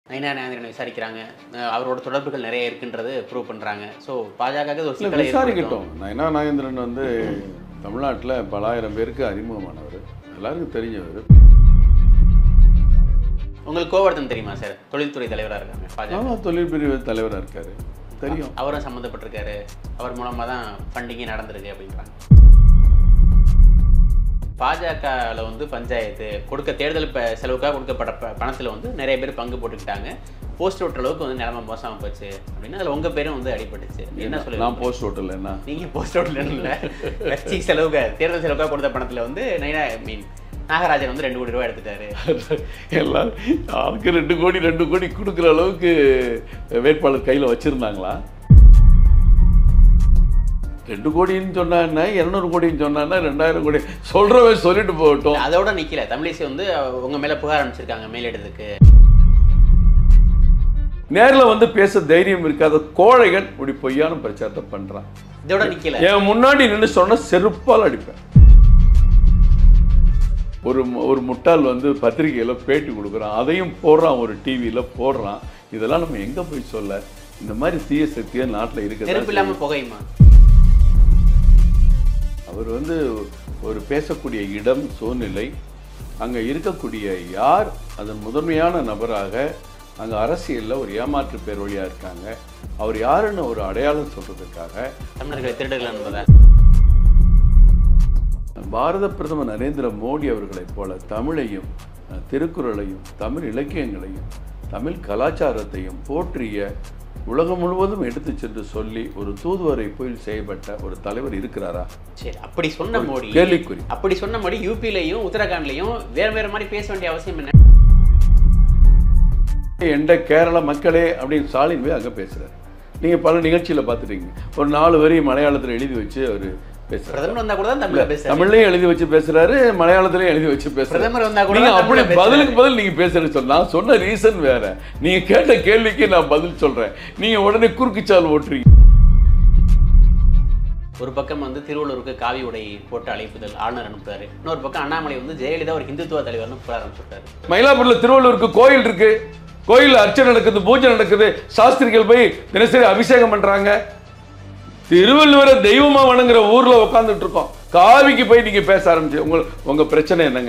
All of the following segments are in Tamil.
நயினா நாயந்திரனை விசாரிக்கிறாங்க அஹ் அவரோட தொடர்புகள் நிறைய இருக்குன்றது ப்ரூவ் பண்றாங்க ஸோ பாஜக ஒரு இல்லை சிக்கலை விசாரிக்கட்டும் நயனா நாகேந்திரன் வந்து தமிழ்நாட்டில் பல ஆயிரம் பேருக்கு அறிமுகமானவர் எல்லாருக்கும் தெரிஞ்சவர் உங்களுக்கு கோவர்தன் தெரியுமா சார் தொழில்துறை தலைவரா இருக்காங்க பாஜக ஆமாம் தொழில் பிரிவு தலைவராக இருக்காரு தெரியும் அவரும் சம்மந்தப்பட்டிருக்காரு அவர் மூலமா தான் ஃபண்டிங்கே நடந்திருக்கு அப்படின்றாங்க பாஜகவில் வந்து பஞ்சாயத்து கொடுக்க தேர்தல் ப செலவுக்காக கொடுக்கப்பட்ட ப பணத்தில் வந்து நிறைய பேர் பங்கு போட்டுக்கிட்டாங்க போஸ்ட் ஓட்டுற அளவுக்கு வந்து நிலைமை மோசமாக போச்சு அப்படின்னு அதில் உங்கள் பேரும் வந்து அடிபட்டுச்சு என்ன சொல்லுங்க நான் போஸ்ட் ஹோட்டல் என்ன நீங்கள் போஸ்ட் ஓட்டல இல்லை கட்சி செலவுக்கு தேர்தல் செலவுக்காக கொடுத்த பணத்தில் வந்து நைனா மீன் நாகராஜன் வந்து ரெண்டு கோடி ரூபாய் எடுத்துட்டாரு எல்லாரும் ஆளுக்கு ரெண்டு கோடி ரெண்டு கோடி கொடுக்குற அளவுக்கு வேட்பாளர் கையில் வச்சுருந்தாங்களா ரெண்டு கோடின்னு சொன்னா என்ன இரநூறு கோடின்னு சொன்னா ரெண்டாயிரம் கோடி சொல்கிறவன் சொல்லிட்டு போகட்டும் அதோட நிக்கல தமிழிசை வந்து உங்க மேல புகார் அனுப்பிச்சிருக்காங்க மேலிடத்துக்கு நேரில் வந்து பேச தைரியம் இருக்காத கோழைகள் இப்படி பொய்யான பிரச்சாரத்தை பண்ணுறான் இதோட நிக்கல என் முன்னாடி நின்று சொன்ன செருப்பால் அடிப்பேன் ஒரு மு- ஒரு முட்டாள் வந்து பத்திரிகையில் பேட்டி கொடுக்குறான் அதையும் போடுறான் ஒரு டிவியில் போடுறான் இதெல்லாம் நம்ம எங்கே போய் சொல்ல இந்த மாதிரி தீய சக்தியாக நாட்டில் நெருப்பு இருக்குது இல்லாம புகையுமா அவர் வந்து ஒரு பேசக்கூடிய இடம் சூழ்நிலை அங்கே இருக்கக்கூடிய யார் அதன் முதன்மையான நபராக அங்கே அரசியலில் ஒரு ஏமாற்று பேர் வழியாக இருக்காங்க அவர் யாருன்னு ஒரு அடையாளம் சொல்கிறதுக்காக தமிழர்களை திருடர்கள் என்பதா பாரத பிரதமர் நரேந்திர மோடி அவர்களைப் போல தமிழையும் அஹ், திருக்குறளையும் தமிழ் இலக்கியங்களையும் தமிழ் கலாச்சாரத்தையும் போற்றிய உலகம் முழுவதும் எடுத்து சென்று சொல்லி ஒரு தூதுவரை போய் செய்யப்பட்ட ஒரு தலைவர் இருக்கிறாரா சரி அப்படி சொன்ன மோடி கேள்விக்குறி அப்படி சொன்ன மோடி யூபிலையும் உத்தரகாண்ட்லயும் வேற வேற மாதிரி பேச வேண்டிய அவசியம் என்ன எந்த கேரள மக்களே அப்படின்னு ஸ்டாலின் போய் அங்கே பேசுறாரு நீங்க பல நிகழ்ச்சியில பார்த்துட்டீங்க ஒரு நாலு வரி மலையாளத்தில் எழுதி வச்சு அவர் பேசுறாரு பிரதமர் வந்தா கூட தான் தமிழ்ல பேசுறாரு தமிழ்லையும் எழுதி வச்சு பேசுறாரு மலையாளத்திலையும் எழுதி வச்சு பேசுறாரு பிரதமர் வந்தா கூட நீங்க தான் அப்படி தமிழ்ல பேசுறாரு. பதிலுக்கு பதில் நீங்க பேசுறேன்னு சொன்னா நான் சொன்ன ரீசன் வேற நீங்க கேட்ட கேள்விக்கு நான் பதில் சொல்றேன் நீங்க உடனே குறுக்குச்சால் ஓட்டுறீங்க ஒரு பக்கம் வந்து திருவள்ளூருக்கு காவி உடை போட்டு அழைப்புதல் ஆளுநர் அனுப்புறாரு இன்னொரு பக்கம் அண்ணாமலை வந்து ஜெயலலிதா ஒரு ஹிந்துத்துவ தலைவர்னு புகார் அனுப்பிச்சுட்டாரு மயிலாப்பூர்ல திருவள்ளூருக்கு கோயில் இருக்கு கோயில்ல அர்ச்சனை நடக்குது பூஜை நடக்குது சாஸ்திரிகள் போய் தினசரி அபிஷேகம் பண்றாங்க திருவள்ளுவரை தெய்வமா வணங்குற ஊர்ல உட்காந்துட்டு இருக்கோம் காவிக்கு போய் நீங்க பேச ஆரம்பிச்சு உங்க உங்க பிரச்சனை என்னங்க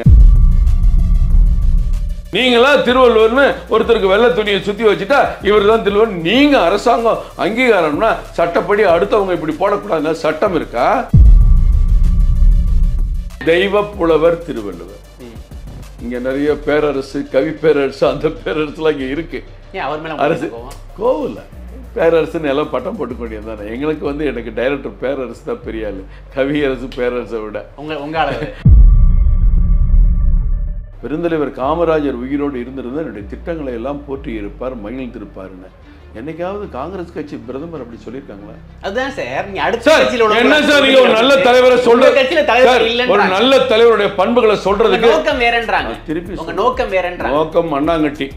நீங்களா திருவள்ளுவர்னு ஒருத்தருக்கு வெள்ளை துணியை சுத்தி வச்சுட்டா இவர் தான் திருவள்ளுவர் நீங்க அரசாங்கம் அங்கீகாரம்னா சட்டப்படி அடுத்தவங்க இப்படி போடக்கூடாதுன்னா சட்டம் இருக்கா தெய்வ புலவர் திருவள்ளுவர் ம். இங்க நிறைய பேரரசு கவி பேரரசு அந்த பேரரசுலாம் இங்க இருக்கு ஏன் அவர் மேல அரசு உங்களுக்கு கோவம்? கோவில்ல பேரரசுன்னு எல்லாம் பட்டம் போட்டுக்க வேண்டியது தானே எங்களுக்கு வந்து எனக்கு டைரக்டர் பேரரசு தான் பெரிய ஆளு கவியரசு பேரரசை விட உங்க உங்க அளவு பெருந்தலைவர் காமராஜர் உயிரோடு இருந்திருந்தா என்னுடைய திட்டங்களை எல்லாம் போற்றி இருப்பார் மகிழ்ந்திருப்பாருன்னு என்னைக்காவது காங்கிரஸ் கட்சி பிரதமர் அப்படி சொல்லியிருக்காங்களா அதுதான் சார் நீங்க அடுத்த சார் கட்சியில உள்ளவங்க என்ன சார் நீங்க ஒரு நல்ல தலைவரை சொல்ற உங்க கட்சியில தலைவர் சார், ஒரு இல்லைன்றாங்க நல்ல தலைவருடைய பண்புகளை உங்க சொல்றதுக்கு நோக்கம் வேறன்றாங்க நான் திருப்பி உங்க சொல்றேன். நோக்கம் வேறன்றாங்க நோக்கம் மண்ணாங்கட்டி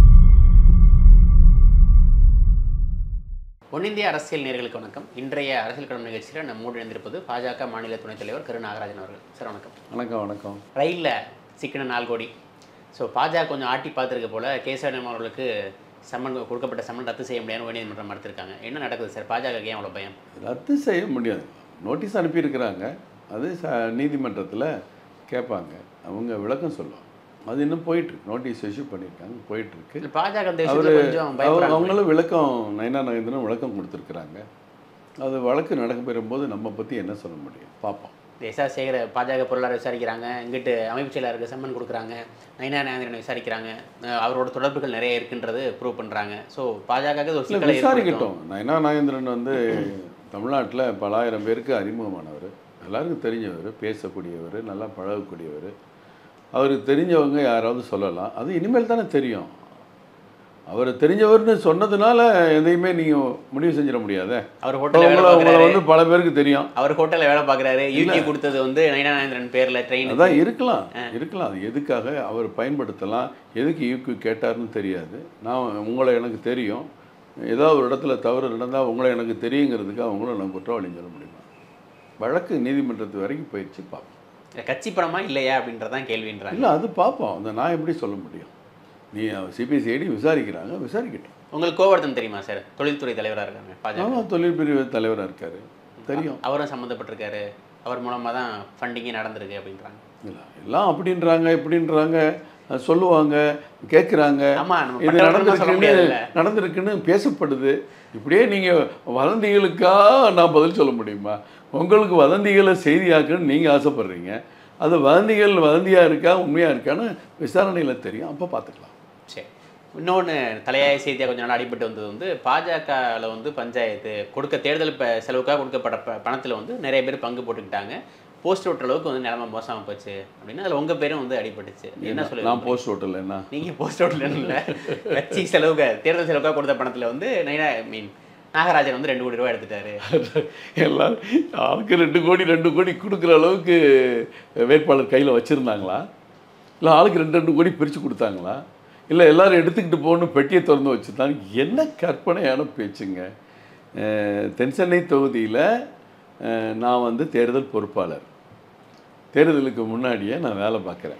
ஒன்னிந்திய அரசியல் நேர்களுக்கு வணக்கம் இன்றைய அரசியல் கடமை நிகழ்ச்சியில் நம்ம மூடு இணைந்திருப்பது பாஜக மாநில துணைத் தலைவர் கரு நாகராஜன் அவர்கள் சார் வணக்கம் வணக்கம் வணக்கம் ரயிலில் சிக்கன நாலு கோடி ஸோ பாஜக கொஞ்சம் ஆட்டி பார்த்துருக்க போல கேசவனம் அவர்களுக்கு சம்மன் கொடுக்கப்பட்ட சம்மன் ரத்து செய்ய முடியாதுன்னு உயர்நீதிமன்றம் மறுத்திருக்காங்க என்ன நடக்குது சார் பாஜக ஏன் அவ்வளோ பயம் ரத்து செய்ய முடியாது நோட்டீஸ் அனுப்பியிருக்கிறாங்க அது ச நீதிமன்றத்தில் கேட்பாங்க அவங்க விளக்கம் சொல்லுவாங்க அது இன்னும் போயிட்டுருக்கு நோட்டீஸ் இஷ்யூ பண்ணியிருக்காங்க போயிட்டுருக்கு இல்ல, பாஜக இந்த அவர் விஷயத்துல கொஞ்சம் பயப்படுறாங்க அவங்களும் விளக்கம் நயனா நகேந்திரன் விளக்கம் கொடுத்துருக்குறாங்க அது வழக்கு நடக்கப்பெறும் போது நம்ம பற்றி என்ன சொல்ல முடியும் பார்ப்போம் எஸ்ஆர் சேகர பாஜக பொருளாதார விசாரிக்கிறாங்க இங்கிட்டு அமைப்பு செயலாளருக்கு சம்மன் கொடுக்குறாங்க நயினா நாயந்திரனை விசாரிக்கிறாங்க அஹ் அவரோட தொடர்புகள் நிறைய இருக்குன்றது ப்ரூவ் பண்ணுறாங்க ஸோ பாஜக ஒரு இல்லை சிக்கலை ஏற்படுத்தும். விசாரிக்கட்டும் நயனா நாகேந்திரன் வந்து தமிழ்நாட்டில் பல ஆயிரம் பேருக்கு அறிமுகமானவர் எல்லாருக்கும் தெரிஞ்சவர் பேசக்கூடியவர் நல்லா பழகக்கூடியவர் அவருக்கு தெரிஞ்சவங்க யாராவது சொல்லலாம் அது இனிமேல் தானே தெரியும் அவர் தெரிஞ்சவர்னு சொன்னதுனால எதையுமே நீங்கள் முடிவு செஞ்சிட முடியாதே அவர் ஹோட்டலில் வேலை உங்களை உங்களை பார்க்குறாரு வந்து பல பேருக்கு தெரியும் அவர் ஹோட்டலில் வேலை பார்க்குறாரு யூகே கொடுத்தது வந்து நயினா நாயந்திரன் பேரில் ட்ரெயின் அதான் இருக்கலாம் இருக்கலாம் அது எதுக்காக அவர் பயன்படுத்தலாம் எதுக்கு யூக்கு கேட்டார்னு தெரியாது நான் உங்களை எனக்கு தெரியும் ஏதாவது ஒரு இடத்துல தவறு நடந்தால் உங்களை எனக்கு தெரியுங்கிறதுக்கு அவங்களும் நான் குற்றவாளின்னு சொல்ல முடியுமா வழக்கு நீதிமன்றத்து வரைக்கும் போயிடுச்சு பார்ப்போம் கட்சி படமா இல்லையா அப்படின்றதான் கேள்வின்றாங்க இல்லை அது பார்ப்போம் அதை நான் எப்படி சொல்ல முடியும் நீ சிபிசிஐடி விசாரிக்கிறாங்க விசாரிக்கட்டும் உங்களுக்கு கோவர்தன் தெரியுமா சார் தொழில்துறை தலைவராக இருக்காங்க பாஜக ஆமாம் தொழில் பிரிவு தலைவராக இருக்கார் தெரியும் அவரும் சம்மந்தப்பட்டிருக்காரு அவர் மூலமாக தான் ஃபண்டிங்கே நடந்திருக்கு அப்படின்றாங்க இல்லை எல்லாம் அப்படின்றாங்க இப்படின்றாங்க அஹ் சொல்லுவாங்க கேட்குறாங்க ஆமா நம்ம இது பட்டவர்த்தனமா சொல்ல நடந்திருக்குன்னு முடியாதுல்ல நடந்திருக்குன்னு பேசப்படுது இப்படியே நீங்கள் வதந்திகளுக்கா நான் பதில் சொல்ல முடியுமா உங்களுக்கு வதந்திகளை செய்தியாக்குன்னு நீங்கள் ஆசைப்படுறீங்க அது வதந்திகள் வதந்தியாக இருக்கா உண்மையாக இருக்கான்னு விசாரணையில் தெரியும் அப்போ பார்த்துக்கலாம் சரி இன்னொன்று தலையாய செய்தியாக கொஞ்ச நாள் அடிபட்டு வந்தது வந்து பாஜகவில் வந்து பஞ்சாயத்து கொடுக்க தேர்தல் ப செலவுக்காக கொடுக்கப்பட்ட ப பணத்தில் வந்து நிறைய பேர் பங்கு போட்டுக்கிட்டாங்க போஸ்ட் ஓட்டுற அளவுக்கு வந்து நிலைமை மோசமாக போச்சு அப்படின்னு அதில் உங்கள் பேரும் வந்து அடிபட்டுச்சு என்ன நான் சொல்லுங்க போஸ்ட் ஹோட்டல் என்ன நீங்கள் போஸ்ட் ஓட்டல இல்லை கட்சி செலவுக்கு தேர்தல் செலவுக்காக கொடுத்த பணத்தில் வந்து நைனா மீன் நாகராஜன் வந்து ரெண்டு கோடி ரூபாய் எடுத்துட்டாரு எல்லாரும் ஆளுக்கு ரெண்டு கோடி ரெண்டு கோடி கொடுக்குற அளவுக்கு வேட்பாளர் கையில் வச்சுருந்தாங்களா இல்லை ஆளுக்கு ரெண்டு ரெண்டு கோடி பிரித்து கொடுத்தாங்களா இல்லை எல்லாரும் எடுத்துக்கிட்டு போகணும் பெட்டியை திறந்து வச்சுருந்தாங்க என்ன கற்பனையான பேச்சுங்க அஹ், தென்சென்னை தொகுதியில் நான் வந்து தேர்தல் பொறுப்பாளர் தேர்தலுக்கு முன்னாடியே நான் வேலை பார்க்குறேன்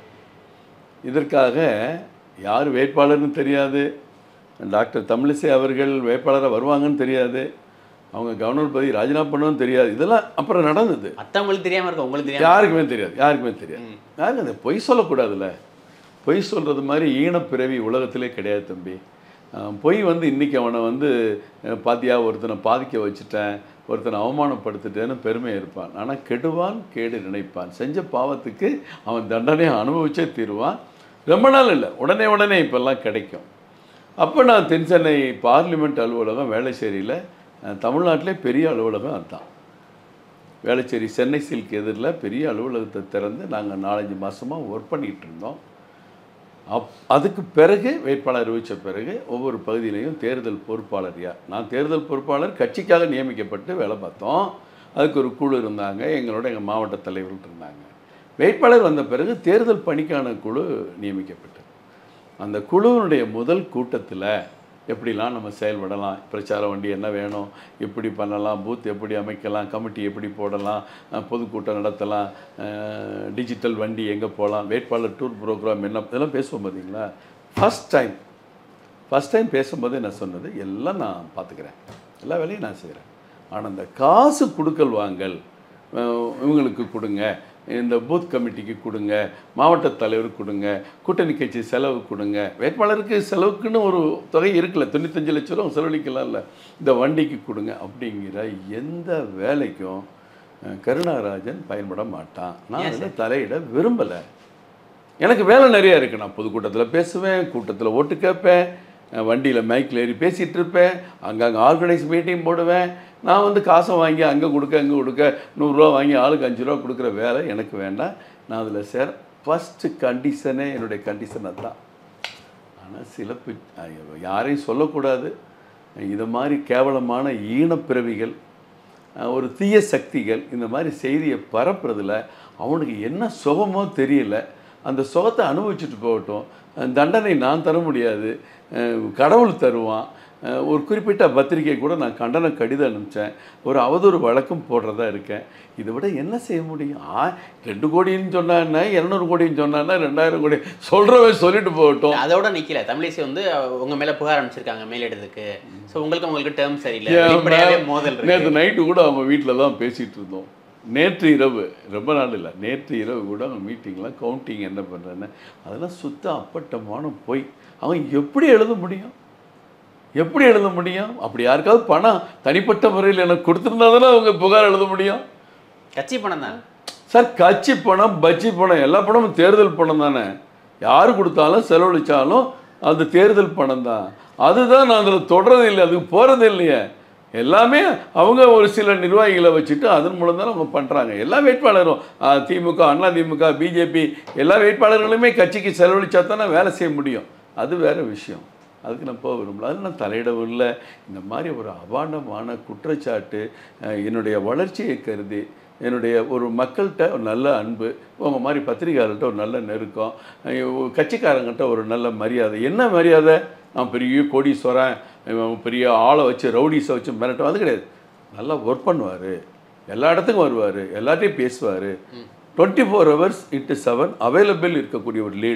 இதற்காக யார் வேட்பாளர்னு தெரியாது டாக்டர் தமிழிசை அவர்கள் வேட்பாளராக வருவாங்கன்னு தெரியாது அவங்க கவர்னர் பதவி ராஜினாமா பண்ணவும் தெரியாது இதெல்லாம் அப்புறம் நடந்தது மற்றவங்களுக்கு தெரியாமல் இருக்கும் உங்களுக்கு தெரியாம யாருக்குமே தெரியாது யாருக்குமே தெரியாது யாருக்கு அந்த பொய் சொல்லக்கூடாதுல்ல பொய் சொல்கிறது மாதிரி ஈனப்பிறவி உலகத்திலே கிடையாது தம்பி அஹ் பொய் வந்து இன்றைக்கி அவனை வந்து அஹ், பாத்தியா ஒருத்தனை பாதிக்க வச்சுட்டேன் ஒருத்தனை அவமானப்படுத்திட்டேன்னு பெருமை இருப்பான் ஆனால் கெடுவான் கேடு நினைப்பான் செஞ்ச பாவத்துக்கு அவன் தண்டனையை அனுபவிச்சே தீருவான் ரொம்ப நாள் இல்லை உடனே உடனே இப்போல்லாம் கிடைக்கும் அப்போ நான் தென்சென்னை பார்லிமெண்ட் அலுவலகம் வேளச்சேரியில் அஹ், தமிழ்நாட்டிலே பெரிய அலுவலகம் அதுதான் வேளச்சேரி சென்னை சில்க் எதிரில் பெரிய அலுவலகத்தை திறந்து நாங்கள் நாலஞ்சு மாதமாக ஒர்க் பண்ணிகிட்டு இருந்தோம் அப் அதுக்கு பிறகு வேட்பாளர் அறிவித்த பிறகு ஒவ்வொரு பகுதியிலையும் தேர்தல் பொறுப்பாளர் யார் நான் தேர்தல் பொறுப்பாளர் கட்சிக்காக நியமிக்கப்பட்டு வேலை பார்த்தோம் அதுக்கு ஒரு குழு இருந்தாங்க எங்களோட எங்கள் மாவட்ட தலைவர்கள் இருந்தாங்க வேட்பாளர் வந்த பிறகு தேர்தல் பணிக்கான குழு நியமிக்கப்பட்டது அந்த குழுவினுடைய முதல் கூட்டத்தில் எப்படிலாம் நம்ம செயல்படலாம் பிரச்சார வண்டி என்ன வேணும் எப்படி பண்ணலாம் பூத் எப்படி அமைக்கலாம் கமிட்டி எப்படி போடலாம் அஹ், பொதுக்கூட்டம் நடத்தலாம் அஹ், டிஜிட்டல் வண்டி எங்கே போகலாம் வேட்பாளர் டூர் ப்ரோக்ராம் என்ன இதெல்லாம் பேசுவோம் பார்த்தீங்களா ஃபஸ்ட் டைம் ஃபஸ்ட் டைம் பேசும்போது நான் சொன்னது எல்லாம் நான் பார்த்துக்கிறேன் எல்லா வேலையும் நான் செய்கிறேன் ஆனால் அந்த காசு கொடுக்கல் வாங்கல் அஹ், இவங்களுக்கு கொடுங்க இந்த பூத் கமிட்டிக்கு கொடுங்க மாவட்ட தலைவருக்கு கொடுங்க கூட்டணி கட்சி செலவு கொடுங்க வேட்பாளருக்கு செலவுக்குன்னு ஒரு தொகை இருக்குல்ல தொண்ணூத்தஞ்சு லட்ச ரூபா செலவழிக்கலாம்ல இந்த வண்டிக்கு கொடுங்க அப்படிங்கிற எந்த வேலைக்கும் அஹ், கருணாராஜன் பயன்பட மாட்டான் நான் அதில் தலையிட விரும்பலை எனக்கு வேலை நிறைய இருக்குது நான் பொதுக்கூட்டத்தில் பேசுவேன் கூட்டத்தில் ஓட்டு கேட்பேன் வண்டியில் மைக்கில் ஏறி பேசிகிட்டு இருப்பேன் அங்கங்கே ஆர்கனைஸ் மீட்டிங் போடுவேன் நான் வந்து காசை வாங்கி அங்கே கொடுக்க அங்கே கொடுக்க நூறுரூவா வாங்கி ஆளுக்கு அஞ்சு ரூபா கொடுக்குற வேலை எனக்கு வேண்டாம் நான் அதில் சேர ஃபஸ்ட்டு கண்டிஷனே என்னுடைய கண்டிஷன் அதுதான் ஆனால் சில பி- அஹ் யாரையும் சொல்லக்கூடாது இது மாதிரி கேவலமான ஈனப்பிறவிகள் அஹ் ஒரு தீய சக்திகள் இந்த மாதிரி செய்தியை பரப்புறதுல அவனுக்கு என்ன சுகமோ தெரியல அந்த சுகத்தை அனுபவிச்சுட்டு போகட்டும் அஹ் தண்டனை நான் தர முடியாது அஹ் கடவுள் தருவான் அஹ் ஒரு குறிப்பிட்ட பத்திரிகை கூட நான் கண்டன கடிதம் அனுப்பிச்சேன் ஒரு அவதூறு வழக்கம் போடுறதா இருக்கேன் இதை விட என்ன செய்ய முடியும் ஆ ரெண்டு கோடின்னு சொன்னா என்ன இரநூறு கோடின்னு சொன்னான்னா ரெண்டாயிரம் கோடி சொல்கிறவன் சொல்லிட்டு போகட்டும் அதோட நிக்கல தமிழிசை வந்து அஹ், உங்க மேல புகார் அனுப்பிச்சிருக்காங்க மேலிடத்துக்கு சோ உங்களுக்கு உங்களுக்கு டேர்ம் சரியில்லை ஏன் வெளிப்படையாவே மேம், மோதல் இருக்கு நேற்று நைட்டு கூட அவங்க வீட்டில் தான் பேசிகிட்டு இருந்தோம் நேற்று இரவு ரொம்ப நாள் இல்லை நேற்று இரவு கூட அவங்க மீட்டிங்லாம் கவுண்டிங் என்ன பண்ணுறேன்னு அதெல்லாம் சுத்த அப்பட்டமான பொய் அவன் எப்படி எழுத முடியும் எப்படி எழுத முடியும் அப்படி யாருக்காவது பணம் தனிப்பட்ட முறையில் எனக்கு கொடுத்துருந்தா தானே அவங்க புகார் எழுத முடியும் கட்சி பணம் தான் சார் கட்சி பணம் பட்ஜி பணம் எல்லா பணமும் தேர்தல் பணம் தானே யார் கொடுத்தாலும் செலவழிச்சாலும் அது தேர்தல் பணம் தான் அதுதான் நான் அதில் தொடறது இல்லை அதுக்கு போகிறது இல்லையே எல்லாமே அவங்க ஒரு சில நிர்வாகிகளை வச்சுட்டு அதன் மூலம் தான் அவங்க பண்ணுறாங்க எல்லா வேட்பாளரும் ஆ, திமுக அண்ணா திமுக பிஜேபி எல்லா வேட்பாளர்களுமே கட்சிக்கு செலவழிச்சா தானே வேலை செய்ய முடியும் அது வேற விஷயம் அதுக்கு நான் போக விரும்பல அது நான் தலையிடவும் இல்லை இந்த மாதிரி ஒரு அபாண்டமான குற்றச்சாட்டு அஹ், என்னுடைய வளர்ச்சியை கருதி என்னுடைய ஒரு மக்கள்கிட்ட ஒரு நல்ல அன்பு உங்கள் மாதிரி பத்திரிகையாளர்கிட்ட ஒரு நல்ல நெருக்கம் அஹ், கட்சிக்காரங்கிட்ட ஒரு நல்ல மரியாதை என்ன மரியாதை நான் பெரிய கோடீஸ்வரன் இவன் பெரிய ஆளை வச்சு ரவுடிஸை வச்சு மிரட்டும் அது கிடையாது நல்லா ஒர்க் பண்ணுவார் எல்லா இடத்துக்கும் வருவார் எல்லாத்தையும் பேசுவார் twenty four hours into seven available இருக்கக்கூடிய ஒரு லீடர்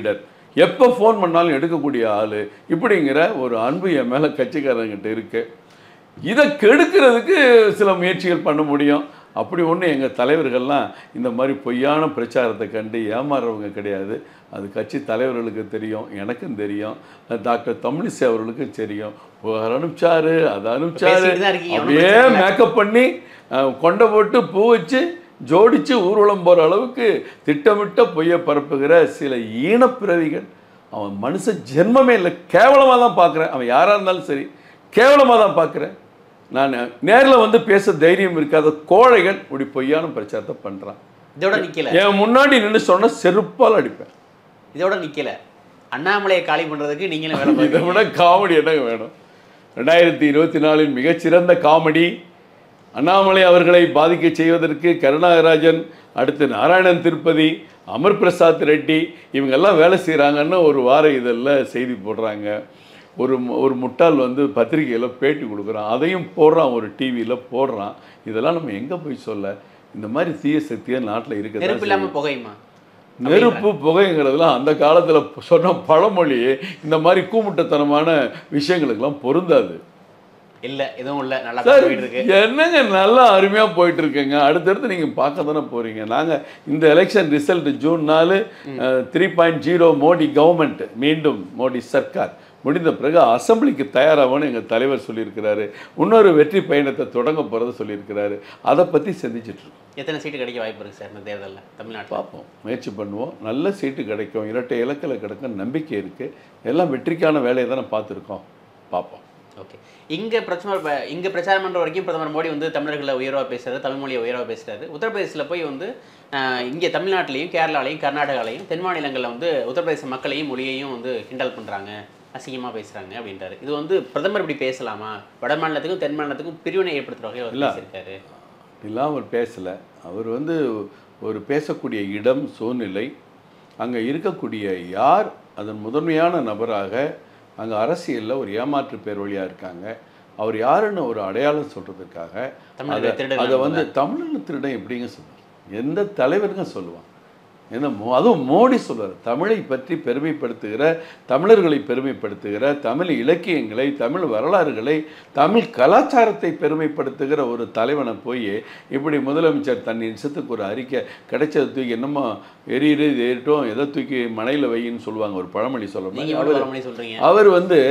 எப்போ ஃபோன் பண்ணாலும் எடுக்கக்கூடிய ஆள் இப்படிங்கிற ஒரு அன்பு என் மேலே கட்சிக்காரங்கிட்ட இருக்கு இதை கெடுக்கிறதுக்கு சில முயற்சிகள் பண்ண முடியும் அப்படி ஒன்று எங்கள் தலைவர்கள்லாம் இந்த மாதிரி பொய்யான பிரச்சாரத்தை கண்டு ஏமாறுறவங்க கிடையாது அது கட்சி தலைவர்களுக்கு தெரியும் எனக்கும் தெரியும் டாக்டர் தமிழிசை அவர்களுக்கும் தெரியும் புகார் அனுப்பிச்சாரு அதை அனுப்பிச்சாரு பேசிட்டு தான் இருக்கீங்க, ஒண்ணும் அப்படியே பிரச்சனை இல்ல. மேக்கப் பண்ணி அஹ், கொண்டை போட்டு பூ வச்சு ஜோடிச்சு ஊர்வலம் போகிற அளவுக்கு திட்டமிட்ட பொய்யை பரப்புகிற சில ஈனப்பிறவிகள் அவன் மனுஷ ஜென்மமே இல்லை கேவலமாக தான் பார்க்குறேன் அவன் யாராக இருந்தாலும் சரி கேவலமாக தான் பார்க்குறேன் நான் நேரில் வந்து பேச தைரியம் இருக்காத கோழைகள் இப்படி பொய்யான பிரச்சாரத்தை பண்ணுறான் இதோட நிக்கல என் முன்னாடி நின்று சொன்ன செருப்பால் அடிப்பேன் இதோட நிக்கல அண்ணாமலையை காலி பண்றதுக்கு நீங்களும் வேலை இதை பார்க்கறீங்க விட காமெடி என்ன வேணும் ரெண்டாயிரத்தி இருபத்தி நாலின் மிகச்சிறந்த காமெடி அண்ணாமலை அவர்களை பாதிக்க செய்வதற்கு கருணாகராஜன் அடுத்து நாராயணன் திருப்பதி அமர் பிரசாத் ரெட்டி இவங்கெல்லாம் வேலை செய்கிறாங்கன்னு ஒரு வார இதழில் செய்தி போடுறாங்க ஒரு மு- ஒரு முட்டாள் வந்து பத்திரிகையில் பேட்டி கொடுக்குறான் அதையும் போடுறான் ஒரு டிவியில் போடுறான் இதெல்லாம் நம்ம எங்கே போய் சொல்ல இந்த மாதிரி தீய சக்தியாக நாட்டில் நெருப்பு இருக்குது இல்லாம புகையுமா நெருப்பு புகைங்கிறதுலாம் அந்த காலத்தில் சொன்ன பழமொழி இந்த மாதிரி கூமுட்டத்தனமான விஷயங்களுக்கெல்லாம் பொருந்தாது இல்ல எதுவும் இல்ல நல்லா சார் போயிட்டு இருக்கு என்னங்க நல்லா அருமையா போயிட்டு இருக்குங்க அடுத்தடுத்து நீங்க பார்க்க தானே போறீங்க நாங்க இந்த எலெக்ஷன் ரிசல்ட் ஜூன் நாலு three point zero Modi government மீண்டும் மோடி சர்க்கார் முடிந்த பிறகு அசெம்பிளிக்கு தயாராகணும்னு எங்கள் தலைவர் சொல்லியிருக்கிறாரு இன்னொரு வெற்றி பயணத்தை தொடங்க போகிறத சொல்லியிருக்கிறாரு அதை பற்றி சிந்திச்சிட்டு இருக்கோம் எத்தனை சீட்டு கிடைக்க வாய்ப்பு இருக்கு சார் இந்த தேர்தல்ல தமிழ்நாட்டுல பார்ப்போம் முயற்சி பண்ணுவோம் நல்ல சீட்டு கிடைக்கும் இரட்டை இலக்கில் கிடைக்கும் நம்பிக்கை இருக்குது எல்லாம் வெற்றிக்கான வேலையை தானே பார்த்துருக்கோம் பார்ப்போம் ஓகே இங்க பிரச்சனை ப- இங்க பிரச்சாரம் பண்ற வரைக்கும் பிரதமர் மோடி வந்து தமிழர்களை உயர்வா பேசுறாரு தமிழ் மொழியை உயர்வா பேசுறாரு உத்தரப்பிரதேசத்துல போய் வந்து ஆஹ், இங்க தமிழ்நாட்டிலையும் கேரளாலையும் கர்நாடகாலையும் தென் மாநிலங்கள்ல வந்து உத்தரப்பிரதேச மக்களையும் மொழியையும் வந்து கிண்டல் பண்றாங்க அசிங்கமா பேசுறாங்க அப்படின்றாரு இது வந்து பிரதமர் இப்படி பேசலாமா வட மாநிலத்துக்கும் தென் மாநிலத்துக்கும் பிரிவினை ஏற்படுத்துற வகையில் அவர் இல்ல. பேசியிருக்காரு அப்படிலாம் அவர் பேசலை அவர் வந்து ஒரு பேசக்கூடிய இடம் சூழ்நிலை அங்கே இருக்கக்கூடிய யார் அதன் முதன்மையான நபராக அங்கே அரசியலில் ஒரு ஏமாற்று பேர் வழியாக இருக்காங்க அவர் யாருன்னு ஒரு அடையாளம் சொல்கிறதுக்காக தமிழக திருடன் அதை வந்து தமிழில் திருடன் எப்படிங்க சொல்லுவார் எந்த தலைவருங்க சொல்லுவான் என்ன மோ- அதுவும் மோடி சொல்வார் தமிழை பற்றி பெருமைப்படுத்துகிற தமிழர்களை பெருமைப்படுத்துகிற தமிழ் இலக்கியங்களை தமிழ் வரலாறுகளை தமிழ் கலாச்சாரத்தை பெருமைப்படுத்துகிற ஒரு தலைவனை போய் இப்படி முதலமைச்சர் தன் இஷ்டத்துக்கு ஒரு அறிக்கை கிடைச்சதை தூக்கி என்னமோ எரியிரு இது ஏறிட்டும் எதை தூக்கி மனையில் வையின்னு சொல்லுவாங்க ஒரு பழமொழி சொல்ல நீங்க மாதிரி மட்டும் அவர் பல மணி சொல்றீங்க அவர் வந்து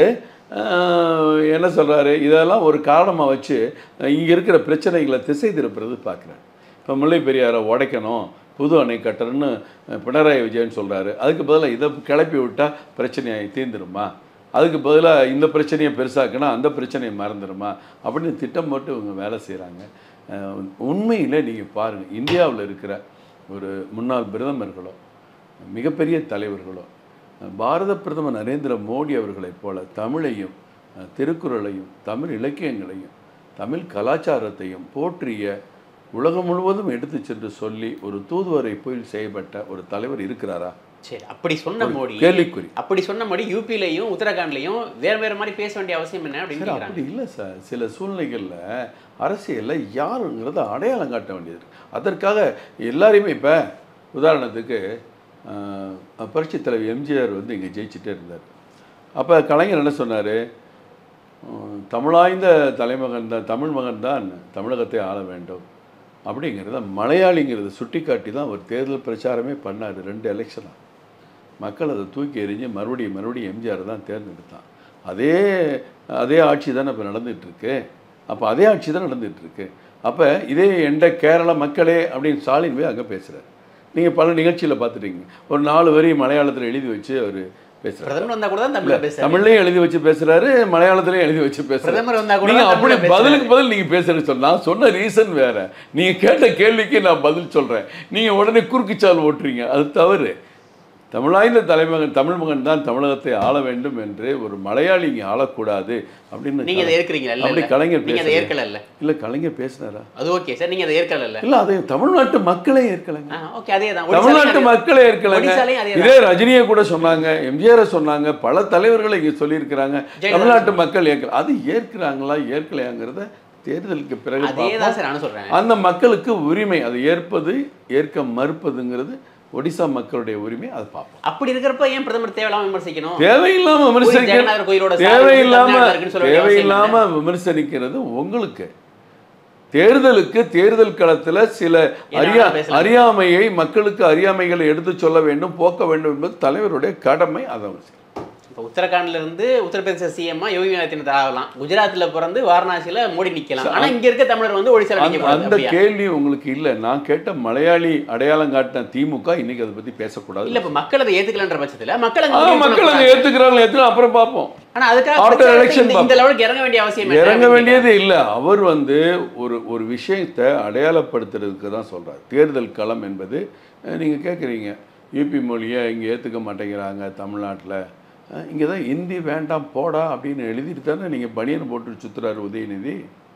ஆஹ், என்ன சொல்றாரு இதெல்லாம் ஒரு காரணமாக வச்சு இங்கே இருக்கிற பிரச்சனைகளை திசை திருப்புறது பார்க்குறேன் இப்போ முல்லை பெரியாரை உடைக்கணும் புது அணை கட்டணும்னு பினராயி விஜயன் சொல்றாரு அதுக்கு பதிலாக இதை கிளப்பி விட்டால் பிரச்சனையை தீர்ந்துருமா அதுக்கு பதிலாக இந்த பிரச்சனையை பெருசாக்குனா அந்த பிரச்சனையை மறந்துடுமா அப்படின்னு திட்டம் போட்டு இவங்க வேலை செய்கிறாங்க உண்மையில் நீங்கள் பாருங்கள் இந்தியாவில் இருக்கிற ஒரு முன்னாள் பிரதமர்களோ மிகப்பெரிய தலைவர்களோ பாரத பிரதமர் நரேந்திர மோடி அவர்களைப் போல தமிழையும் அஹ், திருக்குறளையும் தமிழ் இலக்கியங்களையும் தமிழ் கலாச்சாரத்தையும் போற்றிய உலகம் முழுவதும் எடுத்து சென்று சொல்லி ஒரு தூதுவரை போய் செய்யப்பட்ட ஒரு தலைவர் இருக்கிறாரா சரி அப்படி சொன்ன மோடி கேள்விக்குறி அப்படி சொன்ன மோடி யூபிலையும் உத்தரகாண்ட்லையும் வேற வேற மாதிரி பேச வேண்டிய அவசியம் என்ன அப்படின்னு சார் கேக்குறாங்க அப்படி இல்லை சார் சில சூழ்நிலைகளில் அரசியலில் யாருங்கிறத அடையாளம் காட்ட வேண்டியது இருக்கு. அதற்காக எல்லாரையுமே இப்போ உதாரணத்துக்கு ஆஹ், புரட்சித் தலைவர் எம்ஜிஆர் வந்து இங்கே ஜெயிச்சுட்டே இருந்தார் அப்போ கலைஞர் என்ன சொன்னார் தமிழாய்ந்த தலைமகன் தான் தமிழ் மகன் தான் தமிழகத்தை ஆள வேண்டும் அப்படிங்கிறத மலையாளிங்கிறத சுட்டி காட்டி தான் ஒரு தேர்தல் பிரச்சாரமே பண்ணார் ரெண்டு எலெக்ஷனாக மக்கள் அதை தூக்கி எறிஞ்சு மறுபடியும் மறுபடியும் எம்ஜிஆர் தான் தேர்ந்தெடுத்தான் அதே அதே ஆட்சி தானே இப்போ நடந்துகிட்ருக்கு அப்போ அதே ஆட்சி தான் நடந்துகிட்ருக்கு அப்போ இதே எந்த கேரள மக்களே அப்படின்னு ஸ்டாலின் போய் அங்கே பேசுகிறார் நீங்கள் பல நிகழ்ச்சியில் பார்த்துட்டீங்க ஒரு நாலு வரி மலையாளத்தில் எழுதி வச்சு அவர் பேசுகிறார் பிரதமர் வந்தா கூட தான் தமிழ்ல பேசுறாரு தமிழ்லையும் எழுதி வச்சு பேசுறாரு மலையாளத்திலையும் எழுதி வச்சு பேசுறாரு பிரதமர் வந்தா கூட நீங்க தான் அப்படி தமிழ்ல பேசுறாரு. பதிலுக்கு பதில் நீங்க பேசுறேன்னு சொன்னா நான் சொன்ன ரீசன் வேற நீங்க கேட்ட கேள்விக்கு நான் பதில் சொல்றேன் நீங்க உடனே குறுக்குச்சால் ஓட்டுறீங்க அது தவறு தமிழாய்ந்த தலைமகன் தமிழ் மகன் தான் தமிழகத்தை ஆள வேண்டும் என்று ஒரு மலையாளி இங்கே ஆளக்கூடாது அப்படின்னு நீங்க அதை ஏற்கிறீங்களா இல்ல அப்படி இல்ல. கலைஞர் நீங்க அதை பேசல ஏற்கல இல்ல இல்ல கலைஞர் பேசினாரா அது ஓகே சார் நீங்க அதை ஏற்கல இல்ல இல்ல அதை தமிழ்நாட்டு மக்களே ஏற்கலைங்க ஓகே அதே தான் தமிழ்நாட்டு மக்களே இருக்கலைங்க ஒடிசாலையும் அதே இதே ரஜினியை கூட சொன்னாங்க எம்ஜிஆரை சொன்னாங்க பல தலைவர்களை இங்க சொல்லியிருக்கிறாங்க ஜெயலலிதா தமிழ்நாட்டு மக்கள் ஏற்கல அது ஏற்கிறாங்களா ஏற்கலையாங்கிறத தேர்தலுக்கு பிறகு அதே பார்ப்போம். தான் சார் நானும் சொல்றேன் அந்த மக்களுக்கு உரிமை அதை ஏற்பது ஏற்க மறுப்பதுங்கிறது ஒடிசா மக்களுடைய உரிமை அதை பார்ப்போம் அப்படி இருக்கிறப்ப ஏன் பிரதமர் தேவையில்லாம விமர்சிக்கணும் தேவையில்லாம பூரி விமர்சிக்க ஜெகநாதர் கோயிலோட சார்பு தேவையில்லாம தமிழ்நாட்டுல இருக்குன்னு சொல்ல வேண்டிய அவசியம் தேவையில்லாம விமர்சனிக்கிறது உங்களுக்கு தேர்தலுக்கு தேர்தல் களத்துல சில அறியா வேணாலும் பேசலாம். அறியாமையை மக்களுக்கு அறியாமைகளை எடுத்து சொல்ல வேண்டும் போக்க வேண்டும் என்பது தலைவருடைய கடமை அதை இப்போ உத்தரகாண்ட்ல இருந்து உத்தரப்பிரதேச சிஎம் யோகி ஆதித்யநாத் ஆகலாம் குஜராத்ல பிறந்து வாரணாசியில மோடி நிக்கலாம் ஆனா இங்க இருக்க தமிழர் வந்து ஒடிசால அந்த- நிக்க அந்த கூடாது கேள்வி உங்களுக்கு இல்ல நான் கேட்ட மலையாளி அடையாளம் காட்டின திமுக இன்னைக்கு அதை பத்தி பேசக்கூடாது இல்ல இப்ப மக்கள் அதை ஏத்துக்கலன்ற பட்சத்துல மக்கள் அங்க ஆ, முடிவு மக்கள் அங்க பண்ணக்கூடாது. ஏத்துக்கிறாங்க ஏத்துக்கலாம் அப்புறம் பார்ப்போம் ஆனா அதுக்காக After பிரச்சாரத்தை election இந்த- இந்த லெவலுக்கு இறங்க வேண்டிய அவசியம் என்ன இறங்க அப்படின்னு வேண்டியது இல்லை அவர் வந்து ஒரு ஒரு விஷயத்தை அடையாளப்படுத்துறதுக்கு தான் சொல்றார் தேர்தல் களம் என்பது அஹ், நீங்க கேட்குறீங்க யூபி மொழியை இங்கே ஏற்றுக்க மாட்டேங்கிறாங்க தமிழ்நாட்டில் இங்கே தான் ஹிந்தி வேண்டாம் போடா அப்படின்னு எழுதிட்டு தானே நீங்கள் பனியன் போட்டு சுற்றுறாரு உதயநிதி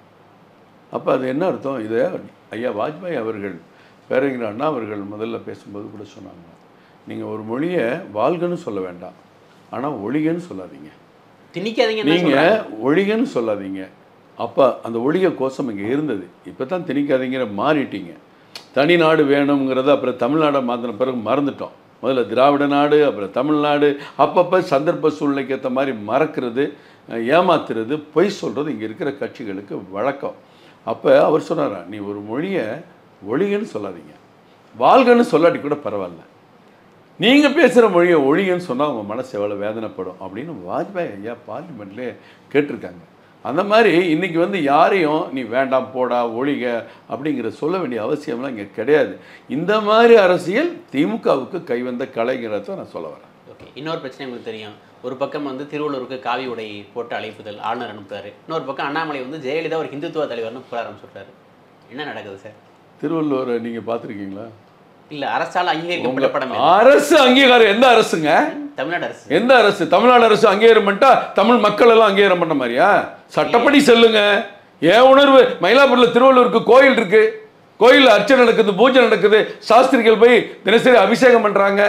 அப்போ அது என்ன அர்த்தம் இதை ஐயா வாஜ்பாய் அவர்கள் பேரறிஞர் அண்ணா அவர்கள் முதல்ல பேசும்போது கூட சொன்னாங்க நீங்கள் ஒரு மொழியை வாழ்கன்னு சொல்ல வேண்டாம் ஆனால் ஒழிகன்னு சொல்லாதீங்க திணிக்காதீங்கன்னு தான் நீங்க சொல்றாங்க. ஒழிகன்னு சொல்லாதீங்க அப்ப அந்த ஒழிக கோஷம் இங்க இருந்தது இப்போ தான் திணிக்காதீங்கிற மாறிட்டீங்க தனி நாடு வேணுங்கிறத அப்புறம் தமிழ்நாடை மாற்றின பிறகு மறந்துட்டோம் முதல்ல திராவிட நாடு அப்புறம் தமிழ்நாடு அப்பப்போ சந்தர்ப்ப சூழ்நிலைக்கு ஏற்ற மாதிரி மறக்கிறது அஹ், ஏமாத்துறது பொய் சொல்கிறது இங்கே இருக்கிற கட்சிகளுக்கு வழக்கம் அப்போ அவர் சொன்னாரா நீ ஒரு மொழியை ஒழிகன்னு சொல்லாதீங்க வாழ்கன்னு சொல்லாட்டி கூட பரவாயில்ல நீங்க பேசுற மொழியை ஒழிங்கன்னு சொன்னா உங்க மனசு எவ்வளவு வேதனைப்படும் அப்படின்னு வாஜ்பாய் ஐயா பார்லிமெண்ட்லேயே கேட்டிருக்காங்க அந்த மாதிரி இன்னைக்கு வந்து யாரையும் நீ வேண்டாம் போடா ஒழிக அப்படிங்கிற சொல்ல வேண்டிய அவசியம்லாம் இங்கே கிடையாது இந்த மாதிரி அரசியல் திமுகவுக்கு கைவந்த கலைங்கிறத நான் சொல்ல வரேன் ஓகே இன்னொரு பிரச்சனை உங்களுக்கு தெரியும் ஒரு பக்கம் வந்து திருவள்ளூருக்கு காவி உடை போட்டு அழைப்புதல் ஆளுநர் அனுப்புறாரு இன்னொரு பக்கம் அண்ணாமலை வந்து ஜெயலலிதா ஒரு ஹிந்துத்துவ தலைவர்னு புகழ ஆரம்பிச்சுட்டாரு என்ன நடக்குது சார் திருவள்ளுவரை நீங்க பார்த்துருக்கீங்களா இல்ல அரசால் அங்கீகரிக்கப்பட்ட படம் இது. அரசு அங்கீகாரம் எந்த அரசுங்க தமிழ்நாடு அரசு எந்த அரசு தமிழ்நாடு அரசு அங்கீகாரம் பண்ணிட்டா தமிழ் மக்கள் எல்லாம் அங்கீகாரம் பண்ண மாதிரியா சட்டப்படி செல்லுங்க ஏன் உணர்வு மயிலாப்பூர்ல திருவள்ளூருக்கு கோயில் இருக்கு கோயில்ல அர்ச்சனை நடக்குது பூஜை நடக்குது சாஸ்திரிகள் போய் தினசரி அபிஷேகம் பண்றாங்க